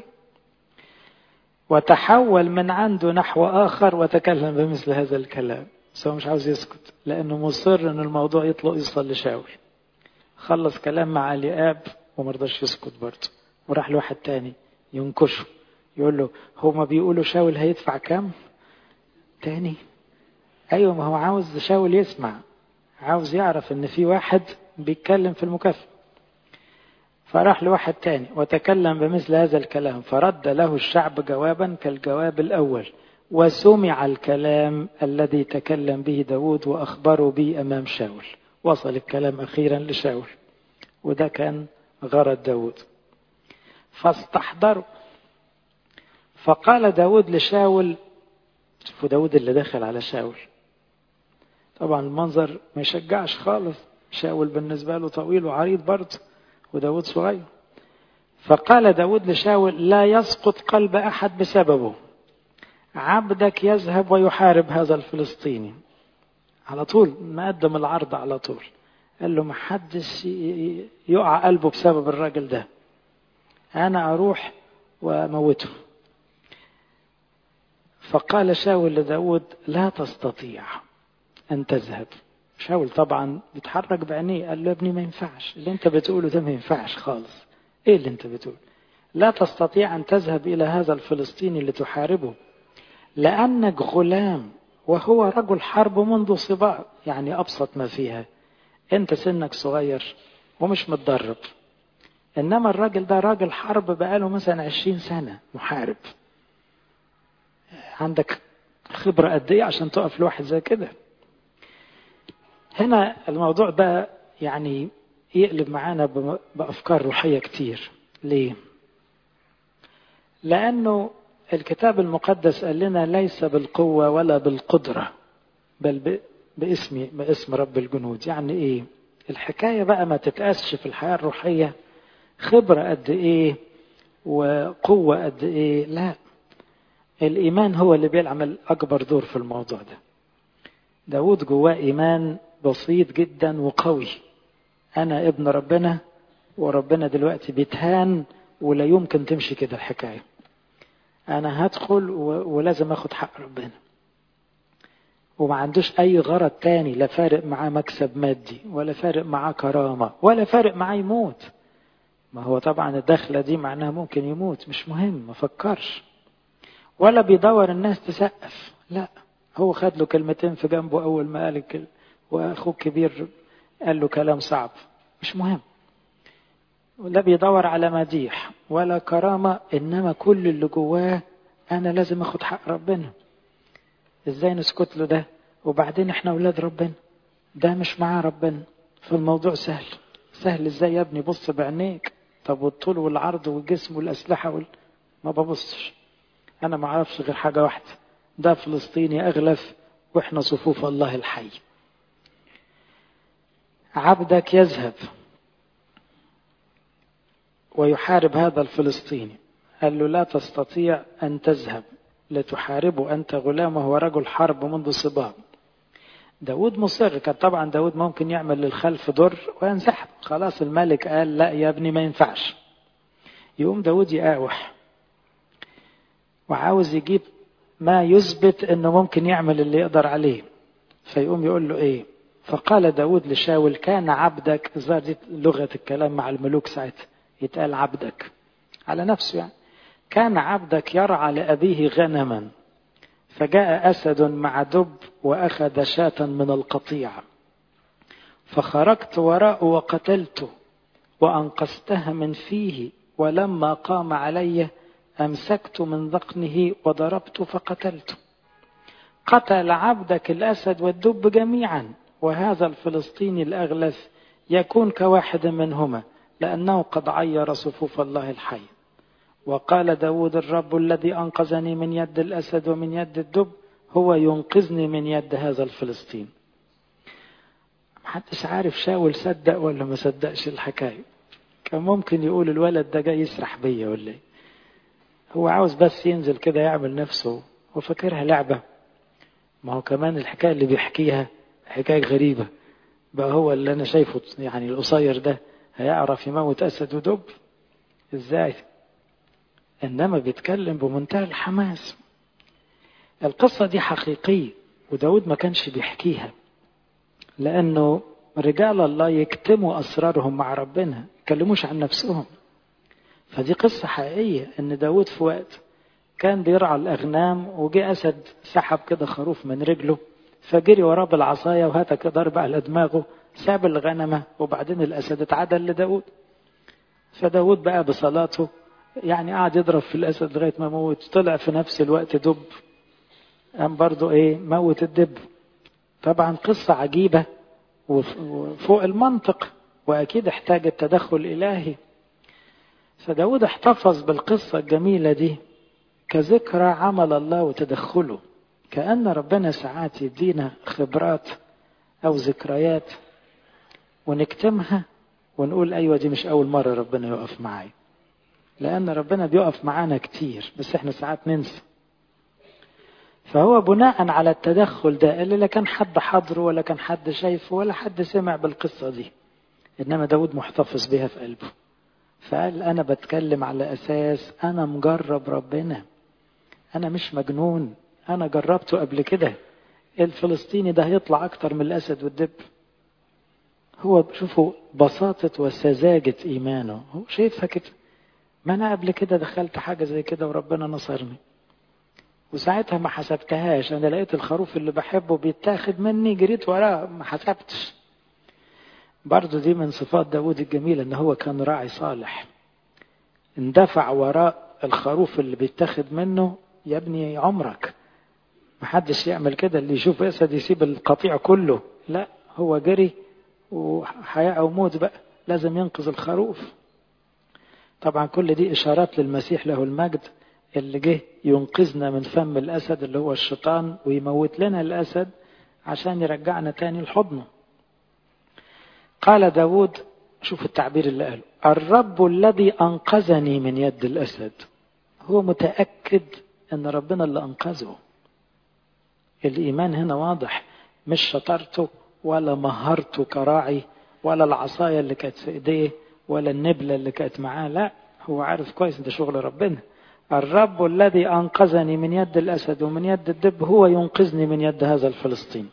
وتحول من عنده نحو آخر وتكلم بمثل هذا الكلام بس هو مش عاوز يسكت لأنه مصر أن الموضوع يطلق يوصل لشاول خلص كلام مع الياب ومرضاش يسكت برضه وراح لواحد تاني ينكشه يقول له هما بيقولوا شاول هيدفع كام تاني ايوه ما هو عاوز شاول يسمع عاوز يعرف ان في واحد بيتكلم في المكافأة فراح لواحد تاني وتكلم بمثل هذا الكلام فرد له الشعب جوابا كالجواب الأول وسمع الكلام الذي تكلم به داود وأخبروا به أمام شاول وصل الكلام أخيرا لشاول وده كان غرض داود فاستحضروا فقال داود لشاول شوفوا داود اللي دخل على شاول طبعا المنظر ما يشجعش خالص شاول بالنسبة له طويل وعريض برضه وداود صغير فقال داود لشاول لا يسقط قلب أحد بسببه عبدك يذهب ويحارب هذا الفلسطيني على طول مقدم العرض على طول قال له ما حدش يقع قلبه بسبب الراجل ده أنا أروح وأموته فقال شاول لداود لا تستطيع أن تذهب شاول طبعا بيتحرك بعينيه قال له يا ابني ما ينفعش اللي انت بتقوله ده ما ينفعش خالص ايه اللي انت بتقول لا تستطيع ان تذهب الى هذا الفلسطيني لتحاربه لانك غلام وهو رجل حرب منذ صباع يعني ابسط ما فيها انت سنك صغير ومش متدرب انما الراجل ده راجل حرب بقاله مثلا عشرين سنة محارب عندك خبرة قد ايه عشان تقف لواحد زي كده هنا الموضوع ده يعني يقلب معانا بأفكار روحية كتير ليه؟ لأنه الكتاب المقدس قال لنا ليس بالقوة ولا بالقدرة بل باسم باسم رب الجنود يعني ايه؟ الحكاية بقى ما تتقاسش في الحياة الروحية خبرة قد ايه وقوة قد ايه لا الإيمان هو اللي بيعمل أكبر دور في الموضوع ده داود جواه إيمان بسيط جدا وقوي أنا ابن ربنا وربنا دلوقتي بيتهان ولا يمكن تمشي كده الحكاية أنا هدخل ولازم أخد حق ربنا وما عندوش أي غرض تاني لا فارق معاه مكسب مادي ولا فارق معاه كرامة ولا فارق معاه يموت ما هو طبعا الدخلة دي معناها ممكن يموت مش مهم ما فكرش ولا بيدور الناس تسقف لا هو خد له كلمتين في جنبه أول ما قال الكلمة واخوه الكبير قال له كلام صعب مش مهم لا بيدور على مديح ولا كرامة إنما كل اللي جواه أنا لازم أخد حق ربنا إزاي نسكت له ده وبعدين إحنا أولاد ربنا ده مش معاه ربنا فالموضوع سهل سهل إزاي يا ابني بص بعينيك طب والطول والعرض والجسم والأسلحة وال... ما ببصش أنا ما أعرفش غير حاجة واحدة ده فلسطيني أغلف وإحنا صفوف الله الحي عبدك يذهب ويحارب هذا الفلسطيني قال له لا تستطيع أن تذهب لتحاربه أنت غلام وهو رجل حرب منذ صباب داود مصر كان طبعا داود ممكن يعمل للخلف ضر وينسحب خلاص الملك قال لا يا ابني ما ينفعش يقوم داود يقاوح وعاوز يجيب ما يثبت انه ممكن يعمل اللي يقدر عليه فيقوم يقول له ايه فقال داود لشاول كان عبدك ظهر دي لغة الكلام مع الملوك ساعتها يتقال عبدك على نفسه يعني كان عبدك يرعى لأبيه غنما فجاء أسد مع دب وأخذ شاة من القطيع فخرجت وراءه وقتلته وأنقذتها من فيه ولما قام علي أمسكت من ذقنه وضربت فقتلته قتل عبدك الأسد والدب جميعا وهذا الفلسطيني الأغلث يكون كواحد منهما لأنه قد عير صفوف الله الحي وقال داود الرب الذي أنقذني من يد الأسد ومن يد الدب هو ينقذني من يد هذا الفلسطين محدش عارف شاول صدق ولا ما صدقش الحكاية كان ممكن يقول الولد ده جاي يسرح بيا ولا ايه هو عاوز بس ينزل كده يعمل نفسه وفاكرها لعبة ما هو كمان الحكاية اللي بيحكيها حكاية غريبة بقى هو اللي انا شايفه يعني القصير ده هيعرف يموت اسد ودب ازاي انما بيتكلم بمنتهى الحماس القصة دي حقيقية وداود ما كانش بيحكيها لانه رجال الله يكتموا اسرارهم مع ربنا يتكلموش عن نفسهم فدي قصة حقيقية ان داود في وقت كان بيرعى الاغنام وجه اسد سحب كده خروف من رجله فجري وراه بالعصاية وهاتك ضرب على دماغه ساب الغنمة وبعدين الاسد اتعدل لداود فداود بقى بصلاته يعني قعد يضرب في الاسد لغايه ما موت طلع في نفس الوقت دب قام برضه ايه موت الدب طبعا قصه عجيبه وفوق المنطق واكيد احتاجت تدخل الهي فداود احتفظ بالقصه الجميله دي كذكرى عمل الله وتدخله كأن ربنا ساعات يدينا خبرات أو ذكريات ونكتمها ونقول أيوة دي مش أول مرة ربنا يقف معايا لأن ربنا بيقف معانا كتير بس احنا ساعات ننسى فهو بناء على التدخل ده اللي لا كان حد حضره ولا كان حد شايفه ولا حد سمع بالقصة دي إنما داود محتفظ بها في قلبه فقال أنا بتكلم على أساس أنا مجرب ربنا أنا مش مجنون أنا جربته قبل كده الفلسطيني ده هيطلع أكتر من الأسد والدب هو شوفوا بساطة وسذاجة إيمانه هو شايفها كده ما أنا قبل كده دخلت حاجة زي كده وربنا نصرني وساعتها ما حسبتهاش أنا لقيت الخروف اللي بحبه بيتاخد مني جريت وراه ما حسبتش برضه دي من صفات داود الجميلة إن هو كان راعي صالح اندفع وراء الخروف اللي بيتاخد منه يا ابني عمرك محدش يعمل كده اللي يشوف اسد يسيب القطيع كله لا هو جري وحياة أو موت بقى لازم ينقذ الخروف طبعا كل دي إشارات للمسيح له المجد اللي جه ينقذنا من فم الأسد اللي هو الشيطان ويموت لنا الأسد عشان يرجعنا تاني لحضنه قال داود شوف التعبير اللي قاله الرب الذي أنقذني من يد الأسد هو متأكد أن ربنا اللي أنقذه الإيمان هنا واضح مش شطارته ولا مهارته كراعي ولا العصاية اللي كانت في إيديه ولا النبلة اللي كانت معاه لا هو عارف كويس ده شغل ربنا الرب الذي أنقذني من يد الأسد ومن يد الدب هو ينقذني من يد هذا الفلسطيني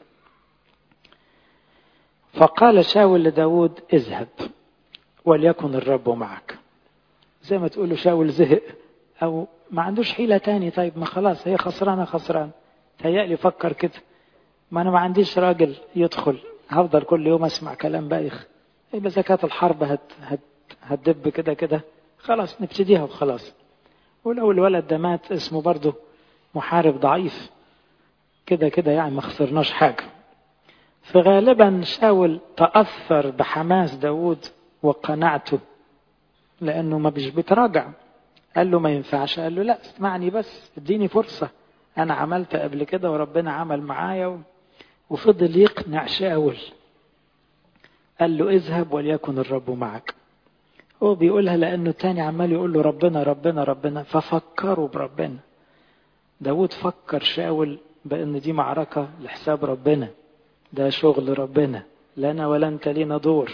فقال شاول لداود اذهب وليكن الرب معك زي ما تقولوا شاول زهق أو ما عندوش حيلة تاني طيب ما خلاص هي خسرانة خسران تهيألي فكر كده ما أنا ما عنديش راجل يدخل هفضل كل يوم أسمع كلام بايخ يبقى زكاة الحرب هت هت هتدب كده كده خلاص نبتديها وخلاص ولو الولد ده مات اسمه برضه محارب ضعيف كده كده يعني ما خسرناش حاجة فغالبا شاول تأثر بحماس داود وقناعته لأنه ما بيش بيتراجع قال له ما ينفعش قال له لا اسمعني بس اديني فرصة أنا عملت قبل كده وربنا عمل معايا وفضل يقنع شاول قال له اذهب وليكن الرب معك هو بيقولها لأنه تاني عمال يقول له ربنا ربنا ربنا ففكروا بربنا داود فكر شاول بأن دي معركة لحساب ربنا ده شغل ربنا لنا ولا انت لينا دور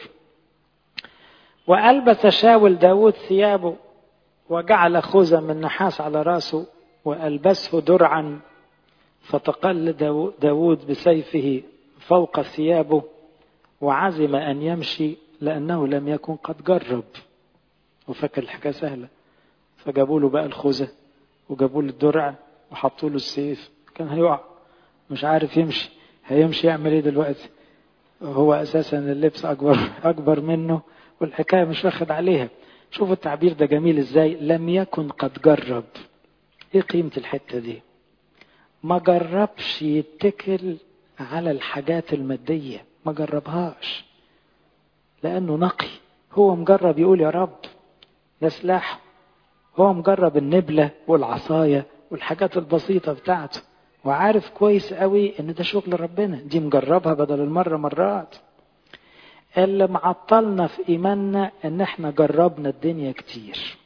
وألبس شاول داود ثيابه وجعل خوذة من نحاس على راسه وألبسه درعا فتقل داود بسيفه فوق ثيابه وعزم أن يمشي لأنه لم يكن قد جرب وفكر الحكاية سهلة فجابوا له بقى الخوذة وجابوا له الدرع وحطوا له السيف كان هيقع مش عارف يمشي هيمشي يعمل ايه دلوقتي هو اساسا اللبس اكبر اكبر منه والحكايه مش واخد عليها شوفوا التعبير ده جميل ازاي لم يكن قد جرب ايه قيمه الحته دي ما جربش يتكل على الحاجات الماديه ما جربهاش لانه نقي هو مجرب يقول يا رب ده سلاح هو مجرب النبله والعصايه والحاجات البسيطه بتاعته وعارف كويس قوي ان ده شغل ربنا دي مجربها بدل المرة مرات اللي معطلنا في ايماننا ان احنا جربنا الدنيا كتير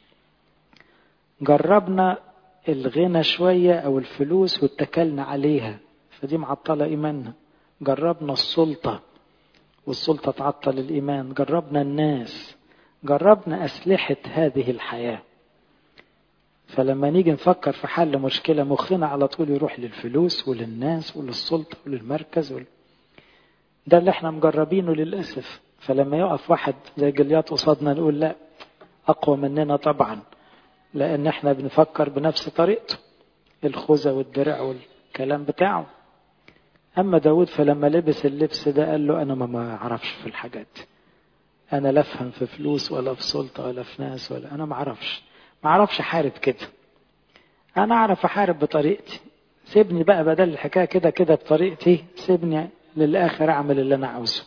جربنا الغنى شوية او الفلوس واتكلنا عليها فدي معطلة ايماننا جربنا السلطة والسلطة تعطل الإيمان جربنا الناس جربنا أسلحة هذه الحياة فلما نيجي نفكر في حل مشكلة مخنا على طول يروح للفلوس وللناس وللسلطة وللمركز وال... ده اللي احنا مجربينه للأسف فلما يقف واحد زي جليات قصادنا نقول لا أقوى مننا طبعا لأن احنا بنفكر بنفس طريقته الخوذة والدرع والكلام بتاعه أما داود فلما لبس اللبس ده قال له أنا ما أعرفش في الحاجات دي أنا لا أفهم في فلوس ولا في سلطة ولا في ناس ولا أنا ما أعرفش ما أعرفش أحارب كده أنا أعرف أحارب بطريقتي سيبني بقى بدل الحكاية كده كده بطريقتي سيبني للآخر أعمل اللي أنا عاوزه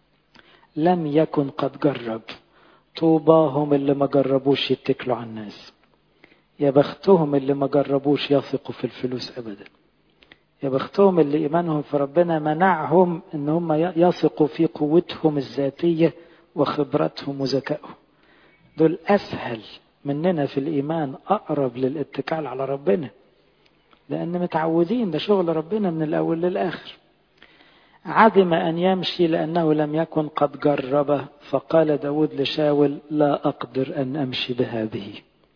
لم يكن قد جرب طوباهم اللي ما جربوش يتكلوا على الناس يا بختهم اللي ما جربوش يثقوا في الفلوس أبدا يا بختهم اللي إيمانهم في ربنا منعهم إن هم يثقوا في قوتهم الذاتية وخبرتهم وذكائهم دول أسهل مننا في الإيمان أقرب للاتكال على ربنا لأن متعودين ده شغل ربنا من الأول للآخر عدم أن يمشي لأنه لم يكن قد جرب فقال داود لشاول لا أقدر أن أمشي بهذه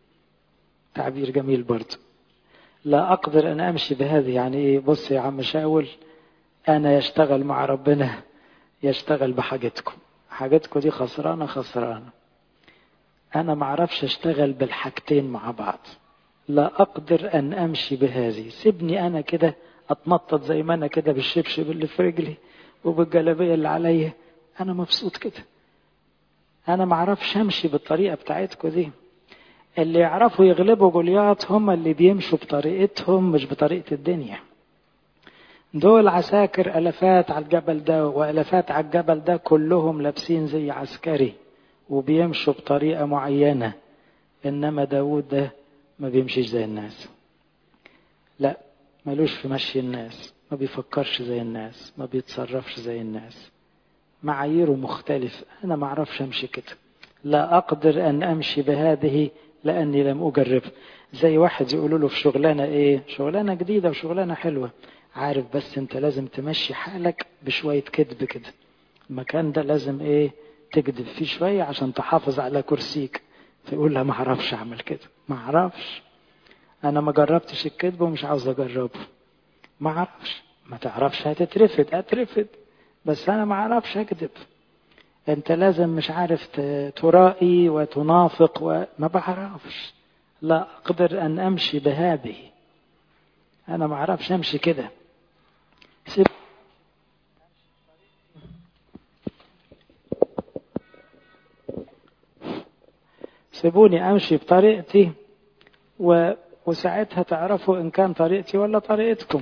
تعبير جميل برضه لا أقدر أن أمشي بهذه يعني إيه بص يا عم شاول أنا يشتغل مع ربنا يشتغل بحاجتكم حاجتكم دي خسرانة خسرانة أنا ما أعرفش أشتغل بالحاجتين مع بعض لا أقدر أن أمشي بهذه سيبني أنا كده أتنطط زي ما أنا كده بالشبشب اللي في رجلي وبالجلابية اللي عليا أنا مبسوط كده أنا ما أعرفش أمشي بالطريقة بتاعتكم دي اللي يعرفوا يغلبوا جولياط هم اللي بيمشوا بطريقتهم مش بطريقة الدنيا دول عساكر ألفات على الجبل ده وألفات على الجبل ده كلهم لابسين زي عسكري وبيمشوا بطريقة معينة إنما داود ده ما بيمشيش زي الناس لا ملوش في مشي الناس ما بيفكرش زي الناس ما بيتصرفش زي الناس معاييره مختلفة أنا ما أعرفش أمشي كده لا أقدر أن أمشي بهذه لأني لم أجرب زي واحد يقولوا له في شغلانة إيه شغلانة جديدة وشغلانة حلوة عارف بس أنت لازم تمشي حالك بشوية كذب كده المكان ده لازم إيه تكذب فيه شوية عشان تحافظ على كرسيك فيقول لا ما أعرفش أعمل كده ما أعرفش أنا ما جربتش الكذب ومش عاوز أجربه ما أعرفش ما تعرفش هتترفد أترفد بس أنا ما أعرفش أكذب أنت لازم مش عارف ترائي وتنافق وما بعرفش لا أقدر أن أمشي بهذه أنا ما أعرفش أمشي كده سيب سيبوني أمشي بطريقتي و... وساعتها تعرفوا إن كان طريقتي ولا طريقتكم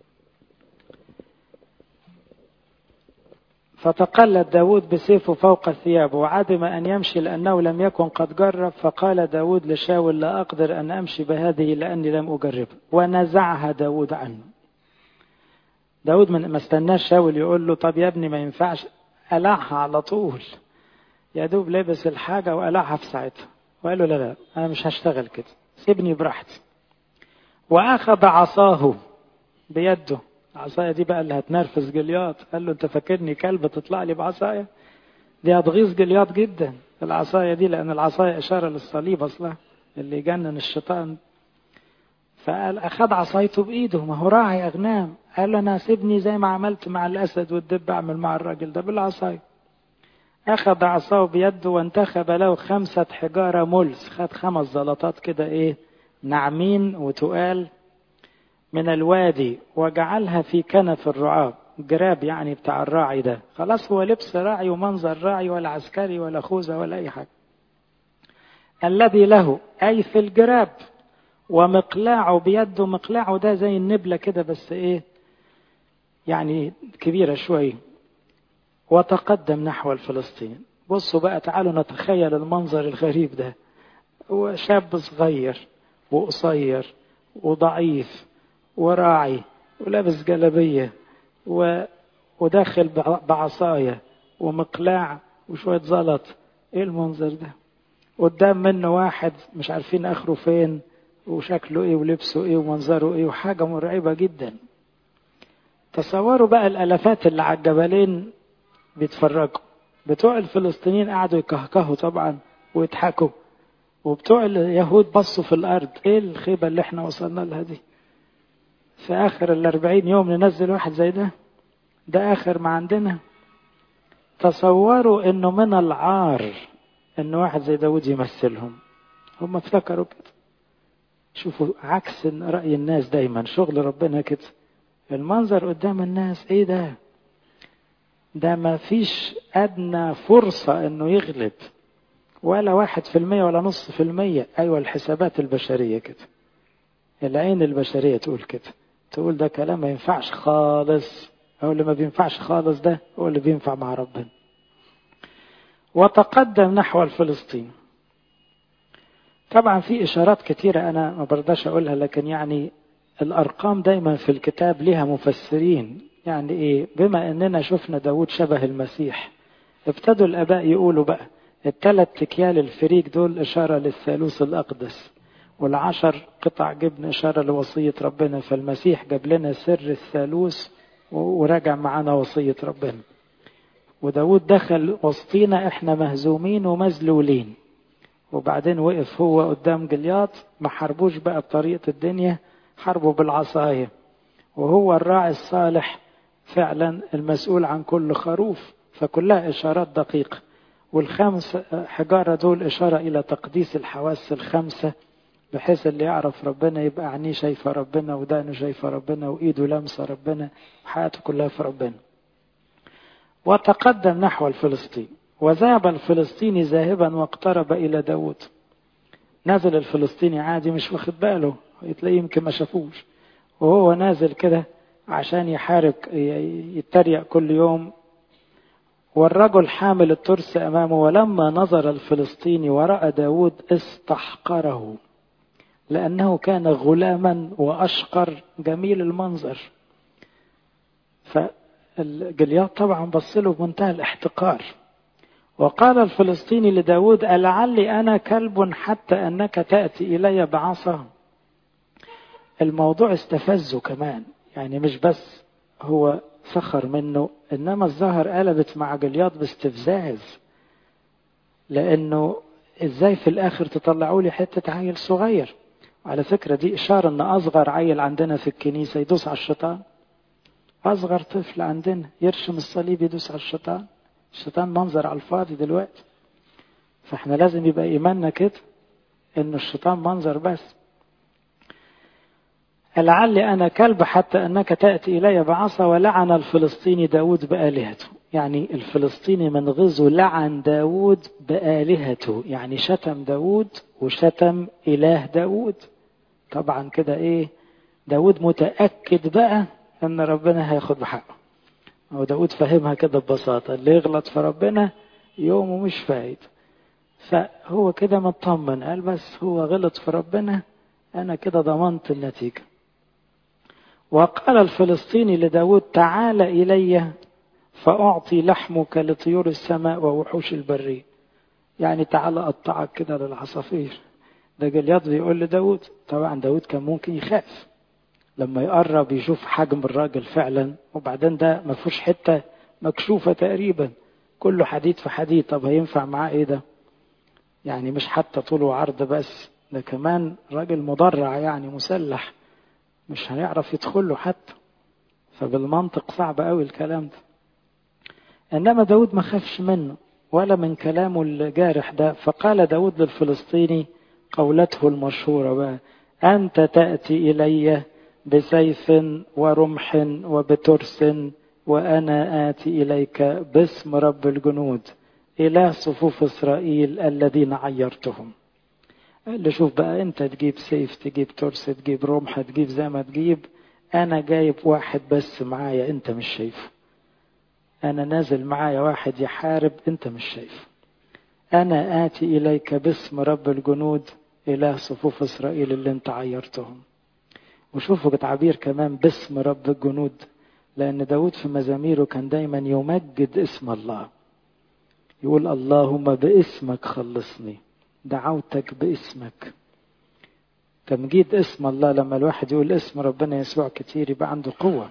فتقلد داود بسيفه فوق ثيابه وعدم أن يمشي لأنه لم يكن قد جرب فقال داود لشاول لا أقدر أن أمشي بهذه لأني لم أجرب ونزعها داود عنه داود ما استناش شاول يقول له طب يا ابني ما ينفعش قلعها على طول يا دوب لبس الحاجة وقلعها في ساعتها وقال له لا لا أنا مش هشتغل كده سيبني براحتي وأخذ عصاه بيده العصاية دي بقى اللي هتنرفز جلياط قال له انت فاكرني كلب تطلع لي بعصاية دي هتغيظ جلياط جدا العصاية دي لأن العصاية إشارة للصليب أصلا اللي يجنن الشيطان فقال أخذ عصايته بإيده ما هو راعي أغنام قال له أنا سيبني زي ما عملت مع الأسد والدب أعمل مع الراجل ده بالعصاية أخذ عصاه بيده وانتخب له خمسة حجارة ملس خد خمس زلطات كده إيه ناعمين وتقال من الوادي وجعلها في كنف الرعاة جراب يعني بتاع الراعي ده خلاص هو لبس راعي ومنظر راعي ولا عسكري ولا خوذة ولا أي حاجة الذي له أي في الجراب ومقلاعه بيده مقلاعه ده زي النبلة كده بس إيه يعني كبيرة شوية وتقدم نحو الفلسطين بصوا بقى تعالوا نتخيل المنظر الغريب ده هو شاب صغير وقصير وضعيف وراعي ولابس جلبية و... وداخل بعصاية ومقلاع وشوية زلط ايه المنظر ده قدام منه واحد مش عارفين اخره فين وشكله ايه ولبسه ايه ومنظره ايه وحاجة مرعبة جدا تصوروا بقى الالافات اللي على الجبلين بيتفرجوا بتوع الفلسطينيين قعدوا يكهكهوا طبعا ويضحكوا وبتوع اليهود بصوا في الارض ايه الخيبه اللي احنا وصلنا لها دي في اخر الاربعين يوم ننزل واحد زي ده ده اخر ما عندنا تصوروا انه من العار ان واحد زي داود يمثلهم هم افتكروا كده شوفوا عكس رأي الناس دايما شغل ربنا كده المنظر قدام الناس ايه ده ده ما فيش ادنى فرصة انه يغلب ولا واحد في المية ولا نص في المية ايوه الحسابات البشرية كده العين البشرية تقول كده تقول ده كلام ما ينفعش خالص او اللي ما بينفعش خالص ده هو اللي بينفع مع ربنا وتقدم نحو الفلسطين طبعا في اشارات كتيرة انا ما برضاش اقولها لكن يعني الارقام دايما في الكتاب لها مفسرين يعني ايه بما اننا شفنا داود شبه المسيح ابتدوا الاباء يقولوا بقى الثلاث اكيال الفريق دول اشاره للثالوث الاقدس والعشر قطع جبن اشاره لوصيه ربنا فالمسيح جاب لنا سر الثالوث وراجع معانا وصيه ربنا وداود دخل وسطينا احنا مهزومين ومذلولين وبعدين وقف هو قدام جلياط ما حاربوش بقى بطريقه الدنيا حاربوا بالعصايه وهو الراعي الصالح فعلا المسؤول عن كل خروف فكلها اشارات دقيقه والخمس حجاره دول اشاره الى تقديس الحواس الخمسه بحيث اللي يعرف ربنا يبقى عينيه شايفه ربنا ودانه شايفه ربنا وايده لامسه ربنا وحياته كلها في ربنا وتقدم نحو الفلسطين وذهب الفلسطيني ذاهبا واقترب إلى داود نزل الفلسطيني عادي مش واخد باله يتلاقيه يمكن ما شافوش وهو نازل كده عشان يحارب يتريق كل يوم والرجل حامل الترس أمامه ولما نظر الفلسطيني ورأى داود استحقره لأنه كان غلاما وأشقر جميل المنظر فالجلياط طبعا بص له بمنتهى الاحتقار وقال الفلسطيني لداود ألعلي أنا كلب حتى أنك تأتي إلي بعصا الموضوع استفزه كمان يعني مش بس هو سخر منه إنما الظهر قلبت مع جلياط باستفزاز لأنه إزاي في الآخر تطلعوا لي حتة عيل صغير على فكرة دي إشارة إن أصغر عيل عندنا في الكنيسة يدوس على الشيطان أصغر طفل عندنا يرشم الصليب يدوس على الشيطان الشيطان منظر على الفاضي دلوقتي فاحنا لازم يبقى ايماننا كده ان الشيطان منظر بس لعلي انا كلب حتى انك تاتي الي بعصا ولعن الفلسطيني داود بالهته يعني الفلسطيني من غزو لعن داود بالهته يعني شتم داود وشتم اله داود طبعا كده ايه داود متاكد بقى ان ربنا هياخد بحقه هو داود فهمها كده ببساطة اللي يغلط في ربنا يومه مش فايد فهو كده مطمن قال بس هو غلط في ربنا أنا كده ضمنت النتيجة وقال الفلسطيني لداود تعال إلي فأعطي لحمك لطيور السماء ووحوش البرية يعني تعال أقطعك كده للعصافير ده جلياط بيقول لداود طبعا داود كان ممكن يخاف لما يقرب يشوف حجم الراجل فعلا وبعدين ده ما فيهوش حته مكشوفه تقريبا كله حديد في حديد طب هينفع معاه ايه ده؟ يعني مش حتى طول وعرض بس ده كمان راجل مدرع يعني مسلح مش هيعرف يدخل له حتى فبالمنطق صعب قوي الكلام ده انما داود ما خافش منه ولا من كلامه الجارح ده فقال داود للفلسطيني قولته المشهورة بقى أنت تأتي إلي بسيف ورمح وبترس وأنا آتي إليك باسم رب الجنود إله صفوف إسرائيل الذين عيرتهم قال له شوف بقى أنت تجيب سيف تجيب ترس تجيب رمح تجيب زي ما تجيب أنا جايب واحد بس معايا أنت مش شايفه أنا نازل معايا واحد يحارب أنت مش شايفه أنا آتي إليك باسم رب الجنود إله صفوف إسرائيل اللي أنت عيرتهم وشوفوا تعبير كمان باسم رب الجنود لأن داود في مزاميره كان دايما يمجد اسم الله يقول اللهم باسمك خلصني دعوتك باسمك تمجيد اسم الله لما الواحد يقول اسم ربنا يسوع كتير يبقى عنده قوة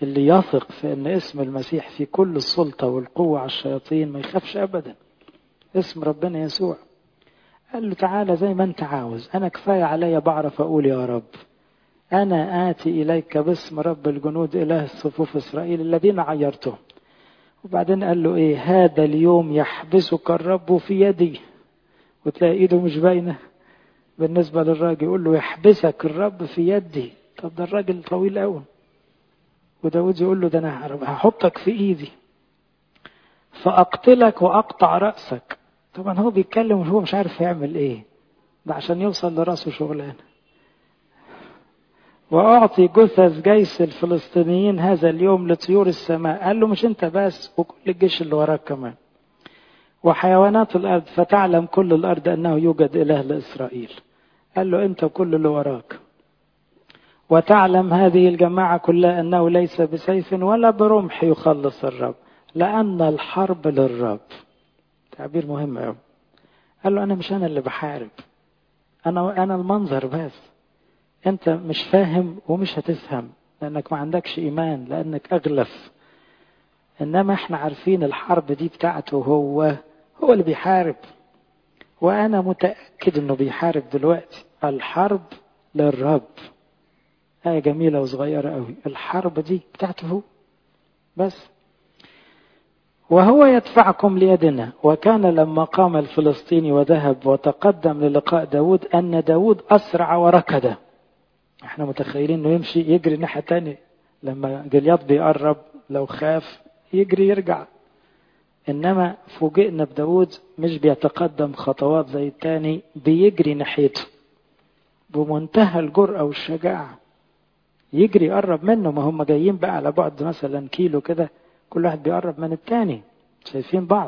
اللي يثق في ان اسم المسيح في كل السلطة والقوة على الشياطين ما يخافش ابدا اسم ربنا يسوع قال له تعالى زي ما انت عاوز انا كفاية عليا بعرف اقول يا رب انا اتي اليك باسم رب الجنود اله الصفوف اسرائيل الذين عيرتهم وبعدين قال له ايه هذا اليوم يحبسك الرب في يدي وتلاقي ايده مش باينه بالنسبه للراجل يقول له يحبسك الرب في يدي طب ده الراجل طويل قوي وداود يقول له ده انا هحطك في ايدي فاقتلك واقطع راسك طبعا هو بيتكلم وهو مش عارف يعمل ايه ده عشان يوصل لراسه شغلانه وأعطي جثث جيش الفلسطينيين هذا اليوم لطيور السماء قال له مش أنت بس وكل الجيش اللي وراك كمان وحيوانات الأرض فتعلم كل الأرض أنه يوجد إله لإسرائيل قال له أنت وكل اللي وراك وتعلم هذه الجماعة كلها أنه ليس بسيف ولا برمح يخلص الرب لأن الحرب للرب تعبير مهم قوي قال له أنا مش أنا اللي بحارب أنا أنا المنظر بس انت مش فاهم ومش هتفهم لانك ما عندكش ايمان لانك اغلف انما احنا عارفين الحرب دي بتاعته هو هو اللي بيحارب وانا متاكد انه بيحارب دلوقتي الحرب للرب آية جميلة وصغيرة قوي الحرب دي بتاعته هو بس وهو يدفعكم ليدنا وكان لما قام الفلسطيني وذهب وتقدم للقاء داود أن داود أسرع وركض احنا متخيلين انه يمشي يجري الناحية تانية لما جلياط بيقرب لو خاف يجري يرجع انما فوجئنا بداود مش بيتقدم خطوات زي التاني بيجري ناحيته بمنتهى الجرأة والشجاعة يجري يقرب منه ما هم جايين بقى على بعد مثلا كيلو كده كل واحد بيقرب من التاني شايفين بعض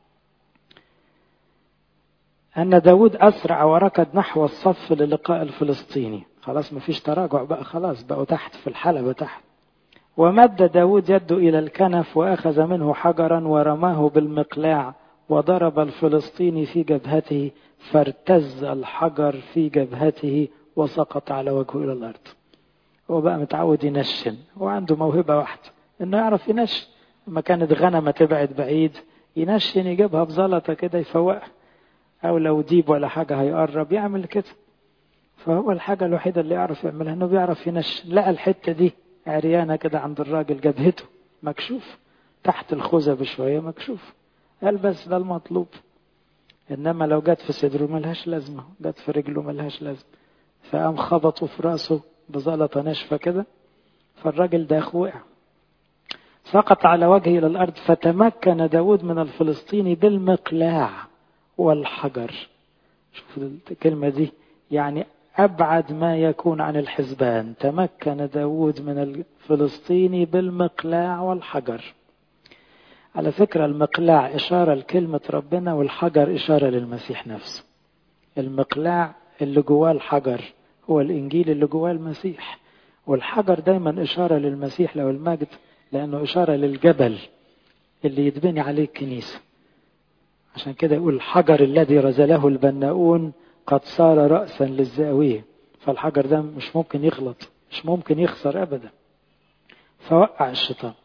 أن داود أسرع وركض نحو الصف للقاء الفلسطيني خلاص ما فيش تراجع بقى خلاص بقوا تحت في الحلبة تحت ومد داود يده إلى الكنف وأخذ منه حجرا ورماه بالمقلاع وضرب الفلسطيني في جبهته فارتز الحجر في جبهته وسقط على وجهه إلى الأرض هو بقى متعود ينشن هو عنده موهبة واحدة إنه يعرف ينشن لما كانت غنمة تبعد بعيد ينشن يجيبها بزلطة كده يفوقها أو لو ديب ولا حاجة هيقرب يعمل كده فهو الحاجة الوحيدة اللي يعرف يعملها إنه بيعرف ينشن لقى الحتة دي عريانة كده عند الراجل جبهته مكشوف تحت الخوذة بشوية مكشوف قال بس ده المطلوب إنما لو جت في صدره ملهاش لازمة جت في رجله ملهاش لازمة فقام خبطه في راسه بزلطة ناشفة كده فالراجل ده وقع سقط على وجهه إلى الأرض فتمكن داود من الفلسطيني بالمقلاع والحجر شوف الكلمة دي يعني أبعد ما يكون عن الحسبان تمكن داود من الفلسطيني بالمقلاع والحجر على فكرة المقلاع إشارة لكلمة ربنا والحجر إشارة للمسيح نفسه المقلاع اللي جواه الحجر هو الإنجيل اللي جواه المسيح والحجر دايما إشارة للمسيح لو المجد لأنه إشارة للجبل اللي يتبني عليه الكنيسة عشان كده يقول الحجر الذي رزله البناؤون قد صار رأسا للزاوية فالحجر ده مش ممكن يغلط مش ممكن يخسر أبدا فوقع الشيطان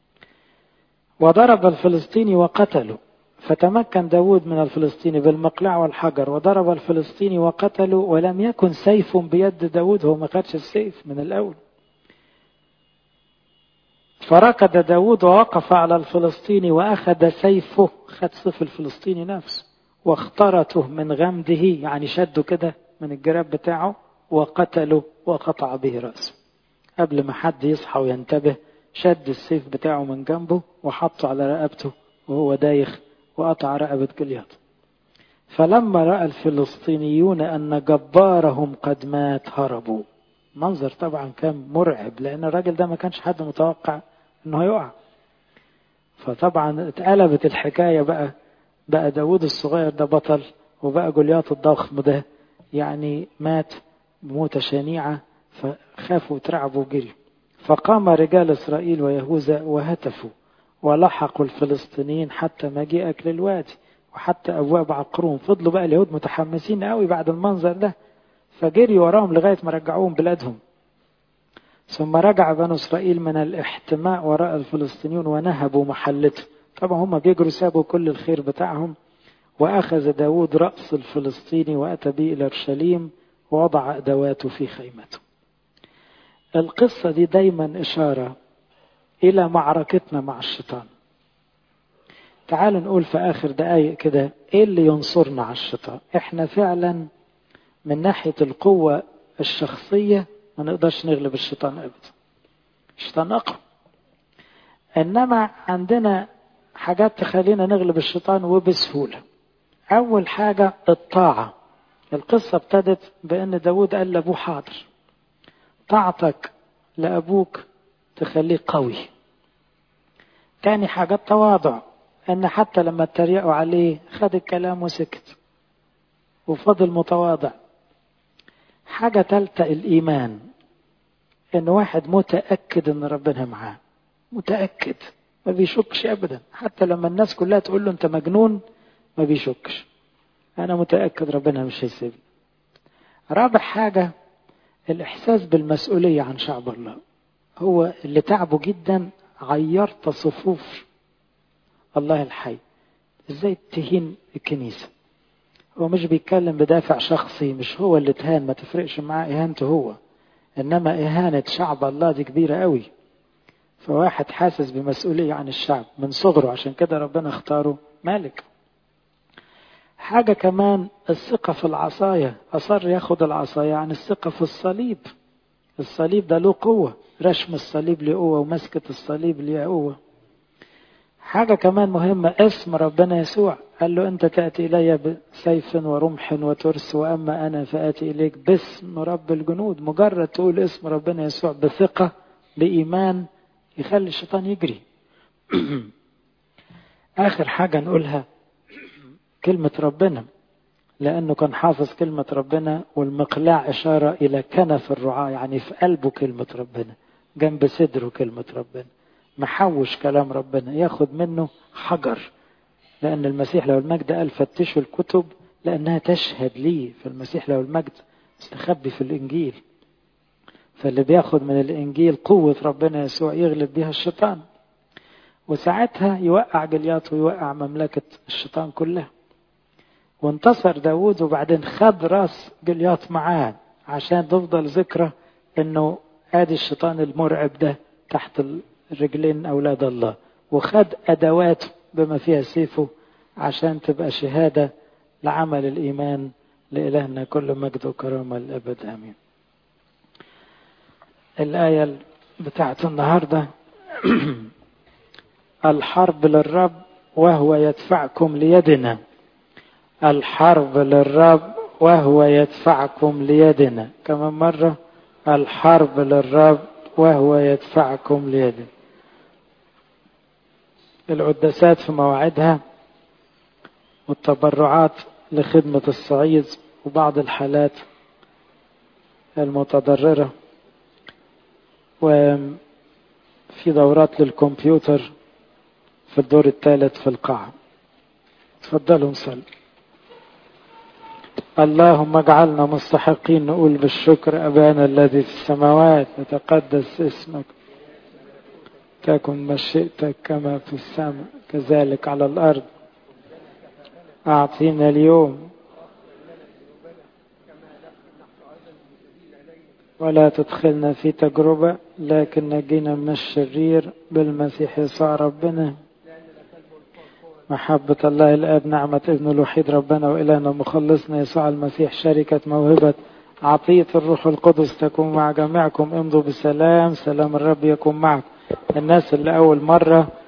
وضرب الفلسطيني وقتله فتمكن داود من الفلسطيني بالمقلع والحجر وضرب الفلسطيني وقتله ولم يكن سيف بيد داود هو ما خدش السيف من الأول فركض داود ووقف على الفلسطيني وأخذ سيفه خد سيف الفلسطيني نفسه واخترته من غمده يعني شده كده من الجراب بتاعه وقتله وقطع به رأسه قبل ما حد يصحى وينتبه شد السيف بتاعه من جنبه وحطه على رقبته وهو دايخ وقطع رقبة جلياط فلما رأى الفلسطينيون أن جبارهم قد مات هربوا منظر طبعا كان مرعب لأن الراجل ده ما كانش حد متوقع أنه هيقع فطبعا اتقلبت الحكاية بقى بقى داود الصغير ده بطل وبقى جولياط الضخم ده يعني مات بموتة شنيعة فخافوا وترعبوا وجريوا فقام رجال إسرائيل ويهوذا وهتفوا ولحقوا الفلسطينيين حتى مجيئك للوادي وحتى أبواب عقرون فضلوا بقى اليهود متحمسين قوي بعد المنظر ده فجري وراهم لغاية ما رجعوهم بلادهم ثم رجع بنو إسرائيل من الاحتماء وراء الفلسطينيون ونهبوا محلته طبعا هم بيجروا سابوا كل الخير بتاعهم وأخذ داود رأس الفلسطيني وأتى به إلى أورشليم ووضع أدواته في خيمته القصة دي دايما إشارة إلى معركتنا مع الشيطان تعالوا نقول في آخر دقايق كده إيه اللي ينصرنا على الشيطان إحنا فعلا من ناحية القوة الشخصية ما نقدرش نغلب الشيطان أبدا الشيطان أقوى إنما عندنا حاجات تخلينا نغلب الشيطان وبسهولة أول حاجة الطاعة القصة ابتدت بأن داود قال لأبوه حاضر طاعتك لأبوك تخليه قوي تاني حاجة التواضع أن حتى لما اتريقوا عليه خد الكلام وسكت وفضل متواضع حاجة تالتة الإيمان إن واحد متأكد إن ربنا معاه متأكد ما بيشكش أبدا حتى لما الناس كلها تقول له أنت مجنون ما بيشكش أنا متأكد ربنا مش هيسيبني رابع حاجة الإحساس بالمسؤولية عن شعب الله هو اللي تعبه جدا عيرت صفوف الله الحي ازاي تهين الكنيسة هو مش بيتكلم بدافع شخصي مش هو اللي اتهان ما تفرقش معاه اهانته هو انما اهانة شعب الله دي كبيرة قوي فواحد حاسس بمسؤولية عن الشعب من صغره عشان كده ربنا اختاره مالك حاجة كمان الثقة في العصاية أصر ياخد العصاية عن الثقة في الصليب الصليب ده له قوة رشم الصليب له قوة ومسكة الصليب له قوة حاجة كمان مهمة اسم ربنا يسوع قال له أنت تأتي إلي بسيف ورمح وترس وأما أنا فآتي إليك باسم رب الجنود مجرد تقول اسم ربنا يسوع بثقة بإيمان يخلي الشيطان يجري آخر حاجة نقولها كلمة ربنا لأنه كان حافظ كلمة ربنا والمقلاع إشارة إلى كنف الرعاة يعني في قلبه كلمة ربنا جنب صدره كلمة ربنا محوش كلام ربنا ياخد منه حجر لأن المسيح لو المجد قال فتشوا الكتب لأنها تشهد لي فالمسيح لو المجد استخبي في الإنجيل فاللي بياخد من الإنجيل قوة ربنا يسوع يغلب بها الشيطان وساعتها يوقع جليات ويوقع مملكة الشيطان كلها وانتصر داود وبعدين خد راس جليات معاه عشان تفضل ذكرى انه ادي الشيطان المرعب ده تحت رجلين اولاد الله وخد ادواته بما فيها سيفه عشان تبقى شهادة لعمل الايمان لالهنا كل مجد وكرامة للابد امين الآية بتاعت النهاردة الحرب للرب وهو يدفعكم ليدنا الحرب للرب وهو يدفعكم ليدنا كمان مرة الحرب للرب وهو يدفعكم ليدنا القداسات في مواعيدها والتبرعات لخدمة الصعيد وبعض الحالات المتضررة وفي دورات للكمبيوتر في الدور الثالث في القاعة تفضلوا نصلي اللهم اجعلنا مستحقين نقول بالشكر أبانا الذي في السماوات يتقدس اسمك تكن مشيئتك كما في السماء كذلك على الأرض أعطينا اليوم ولا تدخلنا في تجربة لكن نجينا من الشرير بالمسيح يسوع ربنا محبة الله الآب نعمة ابن الوحيد ربنا وإلهنا مخلصنا يسوع المسيح شركة موهبة عطية الروح القدس تكون مع جميعكم امضوا بسلام سلام الرب يكون معكم الناس اللي أول مرة